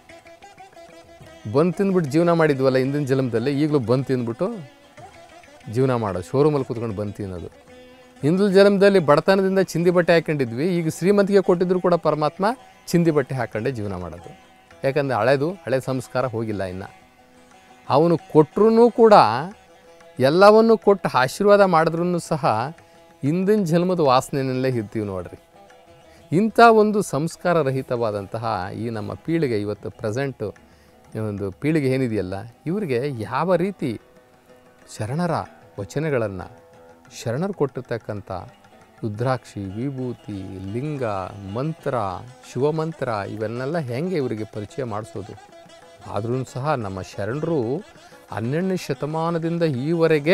ಬಂದು ತಿಂದ್ಬಿಟ್ಟು ಜೀವನ ಮಾಡಿದ್ವಲ್ಲ ಹಿಂದಿನ ಜನ್ಮದಲ್ಲಿ ಈಗಲೂ ಬಂದು ತಿಂದ್ಬಿಟ್ಟು ಜೀವನ ಮಾಡೋದು ಶೋರೂಮಲ್ಲಿ ಕೂತ್ಕೊಂಡು ಬಂದು ತಿನ್ನೋದು ಹಿಂದಿನ ಜನ್ಮದಲ್ಲಿ ಬಡತನದಿಂದ ಚಿಂದಿ ಬಟ್ಟೆ ಹಾಕೊಂಡಿದ್ವಿ ಈಗ ಶ್ರೀಮಂತಿಗೆ ಕೊಟ್ಟಿದ್ರು ಕೂಡ ಪರಮಾತ್ಮ ಚಿಂದಿ ಬಟ್ಟೆ ಹಾಕೊಂಡೇ ಜೀವನ ಮಾಡೋದು ಯಾಕಂದರೆ ಹಳೆದು ಹಳೆ ಸಂಸ್ಕಾರ ಹೋಗಿಲ್ಲ ಇನ್ನು ಅವನು ಕೊಟ್ಟರೂ ಕೂಡ ಎಲ್ಲವನ್ನು ಕೊಟ್ಟು ಆಶೀರ್ವಾದ ಮಾಡಿದ್ರೂ ಸಹ ಹಿಂದಿನ ಜನ್ಮದ ವಾಸನೆಯಲ್ಲೇ ಇರ್ತೀವಿ ನೋಡ್ರಿ ಇಂಥ ಒಂದು ಸಂಸ್ಕಾರ ರಹಿತವಾದಂತಹ ಈ ನಮ್ಮ ಪೀಳಿಗೆ ಇವತ್ತು ಪ್ರೆಸೆಂಟು ಒಂದು ಪೀಳಿಗೆ ಏನಿದೆಯಲ್ಲ ಇವರಿಗೆ ಯಾವ ರೀತಿ ಶರಣರ ವಚನಗಳನ್ನು ಶರಣರು ಕೊಟ್ಟಿರ್ತಕ್ಕಂಥ ರುದ್ರಾಕ್ಷಿ ವಿಭೂತಿ ಲಿಂಗ ಮಂತ್ರ ಶಿವಮಂತ್ರ ಇವನ್ನೆಲ್ಲ ಹೆಂಗೆ ಇವರಿಗೆ ಪರಿಚಯ ಮಾಡಿಸೋದು ಆದ್ರೂ ಸಹ ನಮ್ಮ ಶರಣರು ಹನ್ನೆರಡನೇ ಶತಮಾನದಿಂದ ಈವರೆಗೆ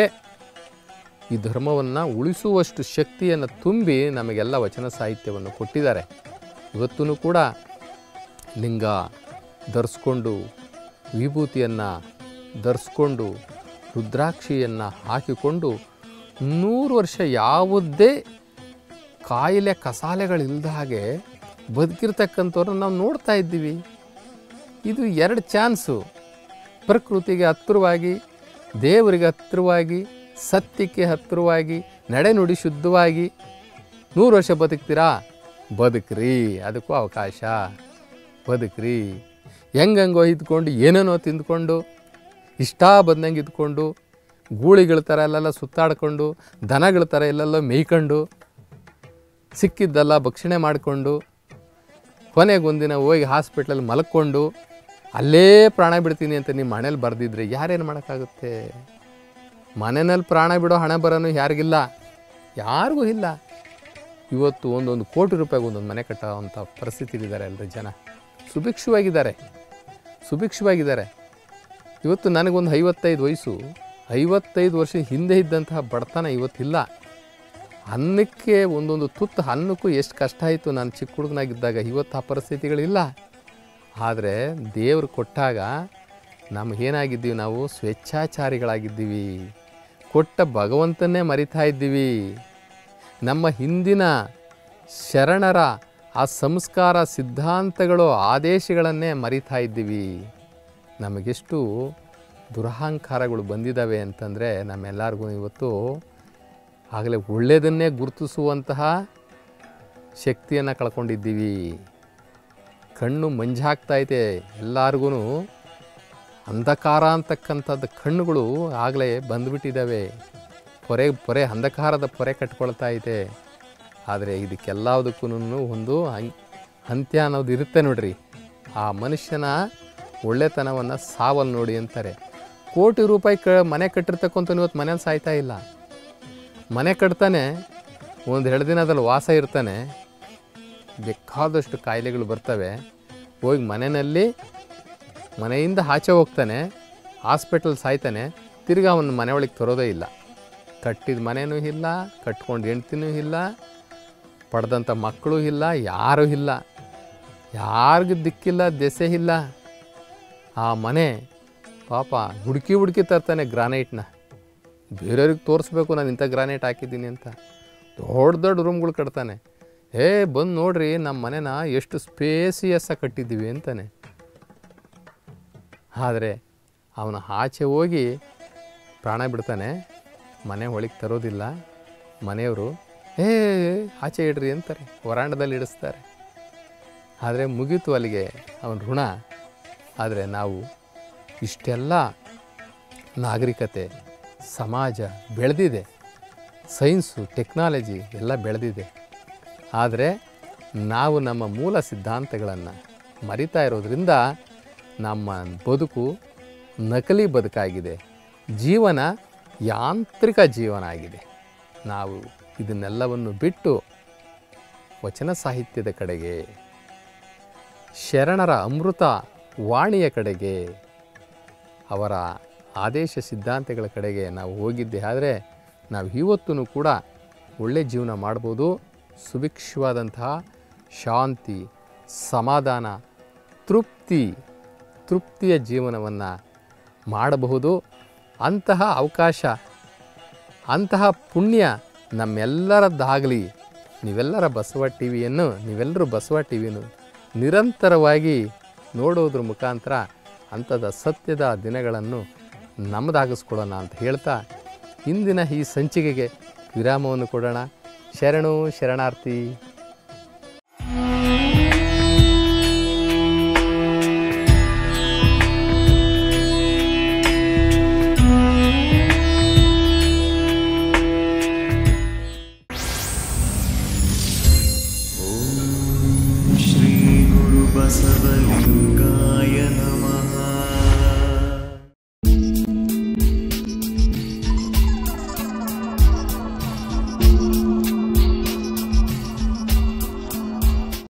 ಈ ಧರ್ಮವನ್ನು ಉಳಿಸುವಷ್ಟು ಶಕ್ತಿಯನ್ನು ತುಂಬಿ ನಮಗೆಲ್ಲ ವಚನ ಸಾಹಿತ್ಯವನ್ನು ಕೊಟ್ಟಿದ್ದಾರೆ ಇವತ್ತೂ ಕೂಡ ಲಿಂಗ ಧರಿಸ್ಕೊಂಡು ವಿಭೂತಿಯನ್ನು ಧರಿಸ್ಕೊಂಡು ರುದ್ರಾಕ್ಷಿಯನ್ನು ಹಾಕಿಕೊಂಡು ನೂರು ವರ್ಷ ಯಾವುದೇ ಕಾಯಿಲೆ ಕಸಾಲೆಗಳಿಲ್ಲದ ಹಾಗೆ ಬದುಕಿರ್ತಕ್ಕಂಥವ್ರನ್ನ ನಾವು ನೋಡ್ತಾ ಇದ್ದೀವಿ ಇದು ಎರಡು ಚಾನ್ಸು ಪ್ರಕೃತಿಗೆ ಹತ್ತಿರವಾಗಿ ದೇವರಿಗೆ ಹತ್ತಿರವಾಗಿ ಸತ್ಯಕ್ಕೆ ಹತ್ತಿರವಾಗಿ ನಡೆನುಡಿ ಶುದ್ಧವಾಗಿ ನೂರು ವರ್ಷ ಬದುಕ್ತೀರಾ ಬದುಕ್ರಿ ಅದಕ್ಕೂ ಅವಕಾಶ ಬದುಕ್ರಿ ಹೆಂಗಂಗೋ ಇದ್ಕೊಂಡು ಏನೇನೋ ತಿಂದ್ಕೊಂಡು ಇಷ್ಟ ಬಂದಂಗೆ ಇದ್ಕೊಂಡು ಗೂಳಿಗಳ ಥರ ಅಲ್ಲೆಲ್ಲ ಸುತ್ತಾಡ್ಕೊಂಡು ದನಗಳ ಥರ ಎಲ್ಲೆಲ್ಲ ಮೇಯ್ಕೊಂಡು ಸಿಕ್ಕಿದ್ದೆಲ್ಲ ಭಕ್ಷಣೆ ಮಾಡಿಕೊಂಡು ಕೊನೆಗೆ ಒಂದಿನ ಹೋಗಿ ಹಾಸ್ಪಿಟ್ಲಲ್ಲಿ ಮಲ್ಕೊಂಡು ಅಲ್ಲೇ ಪ್ರಾಣ ಬಿಡ್ತೀನಿ ಅಂತ ನಿಮ್ಮ ಮನೇಲಿ ಬರೆದಿದ್ರೆ ಯಾರೇನು ಮಾಡೋಕ್ಕಾಗುತ್ತೆ ಮನೆಯಲ್ಲಿ ಪ್ರಾಣ ಬಿಡೋ ಹಣ ಬರೋನು ಯಾರಿಗಿಲ್ಲ ಯಾರಿಗೂ ಇಲ್ಲ ಇವತ್ತು ಒಂದೊಂದು ಕೋಟಿ ರೂಪಾಯಿಗೆ ಒಂದೊಂದು ಮನೆ ಕಟ್ಟೋವಂಥ ಪರಿಸ್ಥಿತಿಲಿದ್ದಾರೆ ಎಲ್ಲರೂ ಜನ ಸುಭಿಕ್ಷವಾಗಿದ್ದಾರೆ ಸುಭಿಕ್ಷವಾಗಿದ್ದಾರೆ ಇವತ್ತು ನನಗೊಂದು ಐವತ್ತೈದು ವಯಸ್ಸು ಐವತ್ತೈದು ವರ್ಷ ಹಿಂದೆ ಇದ್ದಂತಹ ಬಡತನ ಇವತ್ತಿಲ್ಲ ಅನ್ನಕ್ಕೆ ಒಂದೊಂದು ತುತ್ತು ಅನ್ನಕ್ಕೂ ಎಷ್ಟು ಕಷ್ಟ ಆಯಿತು ನಾನು ಚಿಕ್ಕ ಹುಡುಗನಾಗಿದ್ದಾಗ ಇವತ್ತು ಆ ಪರಿಸ್ಥಿತಿಗಳಿಲ್ಲ ಆದರೆ ದೇವರು ಕೊಟ್ಟಾಗ ನಮಗೇನಾಗಿದ್ದೀವಿ ನಾವು ಸ್ವೇಚ್ಛಾಚಾರಿಗಳಾಗಿದ್ದೀವಿ ಕೊಟ್ಟ ಭಗವಂತನ್ನೇ ಮರಿತಾ ಇದ್ದೀವಿ ನಮ್ಮ ಹಿಂದಿನ ಶರಣರ ಆ ಸಂಸ್ಕಾರ ಸಿದ್ಧಾಂತಗಳು ಆದೇಶಗಳನ್ನೇ ಮರಿತಾ ಇದ್ದೀವಿ ನಮಗೆಷ್ಟು ದುರಹಂಕಾರಗಳು ಬಂದಿದ್ದಾವೆ ಅಂತಂದರೆ ನಮ್ಮೆಲ್ಲರಿಗೂ ಇವತ್ತು ಆಗಲೇ ಒಳ್ಳೆಯದನ್ನೇ ಗುರುತಿಸುವಂತಹ ಶಕ್ತಿಯನ್ನು ಕಳ್ಕೊಂಡಿದ್ದೀವಿ ಕಣ್ಣು ಮಂಜಾಗ್ತೈತೆ ಎಲ್ಲರಿಗೂ ಅಂಧಕಾರ ಅಂತಕ್ಕಂಥದ್ದು ಕಣ್ಣುಗಳು ಆಗಲೇ ಬಂದುಬಿಟ್ಟಿದ್ದಾವೆ ಪೊರೆ ಪೊರೆ ಅಂಧಕಾರದ ಪೊರೆ ಕಟ್ಕೊಳ್ತಾ ಇದೆ ಆದರೆ ಇದಕ್ಕೆಲ್ಲದಕ್ಕೂ ಒಂದು ಅಂ- ಅಂತ್ಯ ಅನ್ನೋದು ಇರುತ್ತೆ ನೋಡ್ರಿ ಆ ಮನುಷ್ಯನ ಒಳ್ಳೆತನವನ್ನು ಸಾವಲ್ಲಿ ನೋಡಿ ಅಂತಾರೆ ಕೋಟಿ ರೂಪಾಯಿ ಕ ಮನೆ ಕಟ್ಟಿರ್ತಕ್ಕಂಥ ಇವತ್ತು ಮನೇಲಿ ಸಾಯ್ತಾ ಇಲ್ಲ ಮನೆ ಕಟ್ತಾನೆ ಒಂದು ಎರಡು ದಿನದಲ್ಲಿ ವಾಸ ಇರ್ತಾನೆ ಬೇಕಾದಷ್ಟು ಕಾಯಿಲೆಗಳು ಬರ್ತವೆ ಹೋಗಿ ಮನೆಯಲ್ಲಿ ಮನೆಯಿಂದ ಆಚೆ ಹೋಗ್ತಾನೆ ಹಾಸ್ಪಿಟಲ್ ಸಾಯ್ತಾನೆ ತಿರ್ಗಾ ಅವನ ಮನೆ ಒಳಗೆ ತರೋದೇ ಇಲ್ಲ ಕಟ್ಟಿದ ಮನೆಯೂ ಇಲ್ಲ ಕಟ್ಕೊಂಡು ಹೆಂಡ್ತಿನೂ ಇಲ್ಲ ಪಡೆದಂಥ ಮಕ್ಕಳು ಇಲ್ಲ ಯಾರೂ ಇಲ್ಲ ಯಾರಿಗೂ ದಿಕ್ಕಿಲ್ಲ ದೆಸೆ ಇಲ್ಲ ಆ ಮನೆ ಪಾಪ ಹುಡುಕಿ ಹುಡುಕಿ ತರ್ತಾನೆ ಗ್ರಾನೈಟ್ನ ಬೇರೆಯವ್ರಿಗೆ ತೋರಿಸ್ಬೇಕು ನಾನು ಇಂಥ ಗ್ರಾನೈಟ್ ಹಾಕಿದ್ದೀನಿ ಅಂತ ದೊಡ್ಡ ದೊಡ್ಡ ರೂಮ್ಗಳು ಕಟ್ತಾನೆ ಏ ಬಂದು ನೋಡ್ರಿ ನಮ್ಮ ಮನೆನ ಎಷ್ಟು ಸ್ಪೇಸಿಯಸ್ಸಾಗಿ ಕಟ್ಟಿದ್ದೀವಿ ಅಂತಾನೆ ಆದರೆ ಅವನ ಆಚೆ ಹೋಗಿ ಪ್ರಾಣ ಬಿಡ್ತಾನೆ ಮನೆ ಒಳಗೆ ತರೋದಿಲ್ಲ ಮನೆಯವರು ಏ ಆಚೆ ಇಡ್ರಿ ಅಂತಾರೆ ವರಾಂಡದಲ್ಲಿ ಇಡಿಸ್ತಾರೆ ಆದರೆ ಮುಗೀತು ಅಲ್ಲಿಗೆ ಅವನ ಋಣ ಆದರೆ ನಾವು ಇಷ್ಟೆಲ್ಲ ನಾಗರಿಕತೆ ಸಮಾಜ ಬೆಳೆದಿದೆ ಸೈನ್ಸು ಟೆಕ್ನಾಲಜಿ ಎಲ್ಲ ಬೆಳೆದಿದೆ ಆದರೆ ನಾವು ನಮ್ಮ ಮೂಲ ಸಿದ್ಧಾಂತಗಳನ್ನು ಮರಿತಾ ಇರೋದ್ರಿಂದ ನಮ್ಮ ಬದುಕು ನಕಲಿ ಬದುಕಾಗಿದೆ ಜೀವನ ಯಾಂತ್ರಿಕ ಜೀವನ ಆಗಿದೆ ನಾವು ಇದನ್ನೆಲ್ಲವನ್ನು ಬಿಟ್ಟು ವಚನ ಸಾಹಿತ್ಯದ ಕಡೆಗೆ ಶರಣರ ಅಮೃತ ವಾಣಿಯ ಕಡೆಗೆ ಅವರ ಆದೇಶ ಸಿದ್ಧಾಂತಗಳ ಕಡೆಗೆ ನಾವು ಹೋಗಿದ್ದೆ ಆದರೆ ನಾವು ಇವತ್ತೂ ಕೂಡ ಒಳ್ಳೆ ಜೀವನ ಮಾಡ್ಬೋದು ಸುಭಿಕ್ಷವಾದಂತಹ ಶಾಂತಿ ಸಮಾಧಾನ ತೃಪ್ತಿ ತೃಪ್ತಿಯ ಜೀವನವನ್ನು ಮಾಡಬಹುದು ಅಂತಹ ಅವಕಾಶ ಅಂತಹ ಪುಣ್ಯ ನಮ್ಮೆಲ್ಲರದ್ದಾಗಲಿ ನೀವೆಲ್ಲರ ಬಸವ ಟಿ ವಿಯನ್ನು ನೀವೆಲ್ಲರೂ ಬಸವ ಟಿ ವಿಯನ್ನು ನಿರಂತರವಾಗಿ ನೋಡೋದ್ರ ಮುಖಾಂತರ ಅಂಥದ ಸತ್ಯದ ದಿನಗಳನ್ನು ನಮ್ಮದಾಗಿಸ್ಕೊಳ್ಳೋಣ ಅಂತ ಹೇಳ್ತಾ ಇಂದಿನ ಈ ಸಂಚಿಕೆಗೆ ವಿರಾಮವನ್ನು ಕೊಡೋಣ ಶರಣು ಶರಣಾರ್ಥಿ श्रीगुरुबसवलिङ्ग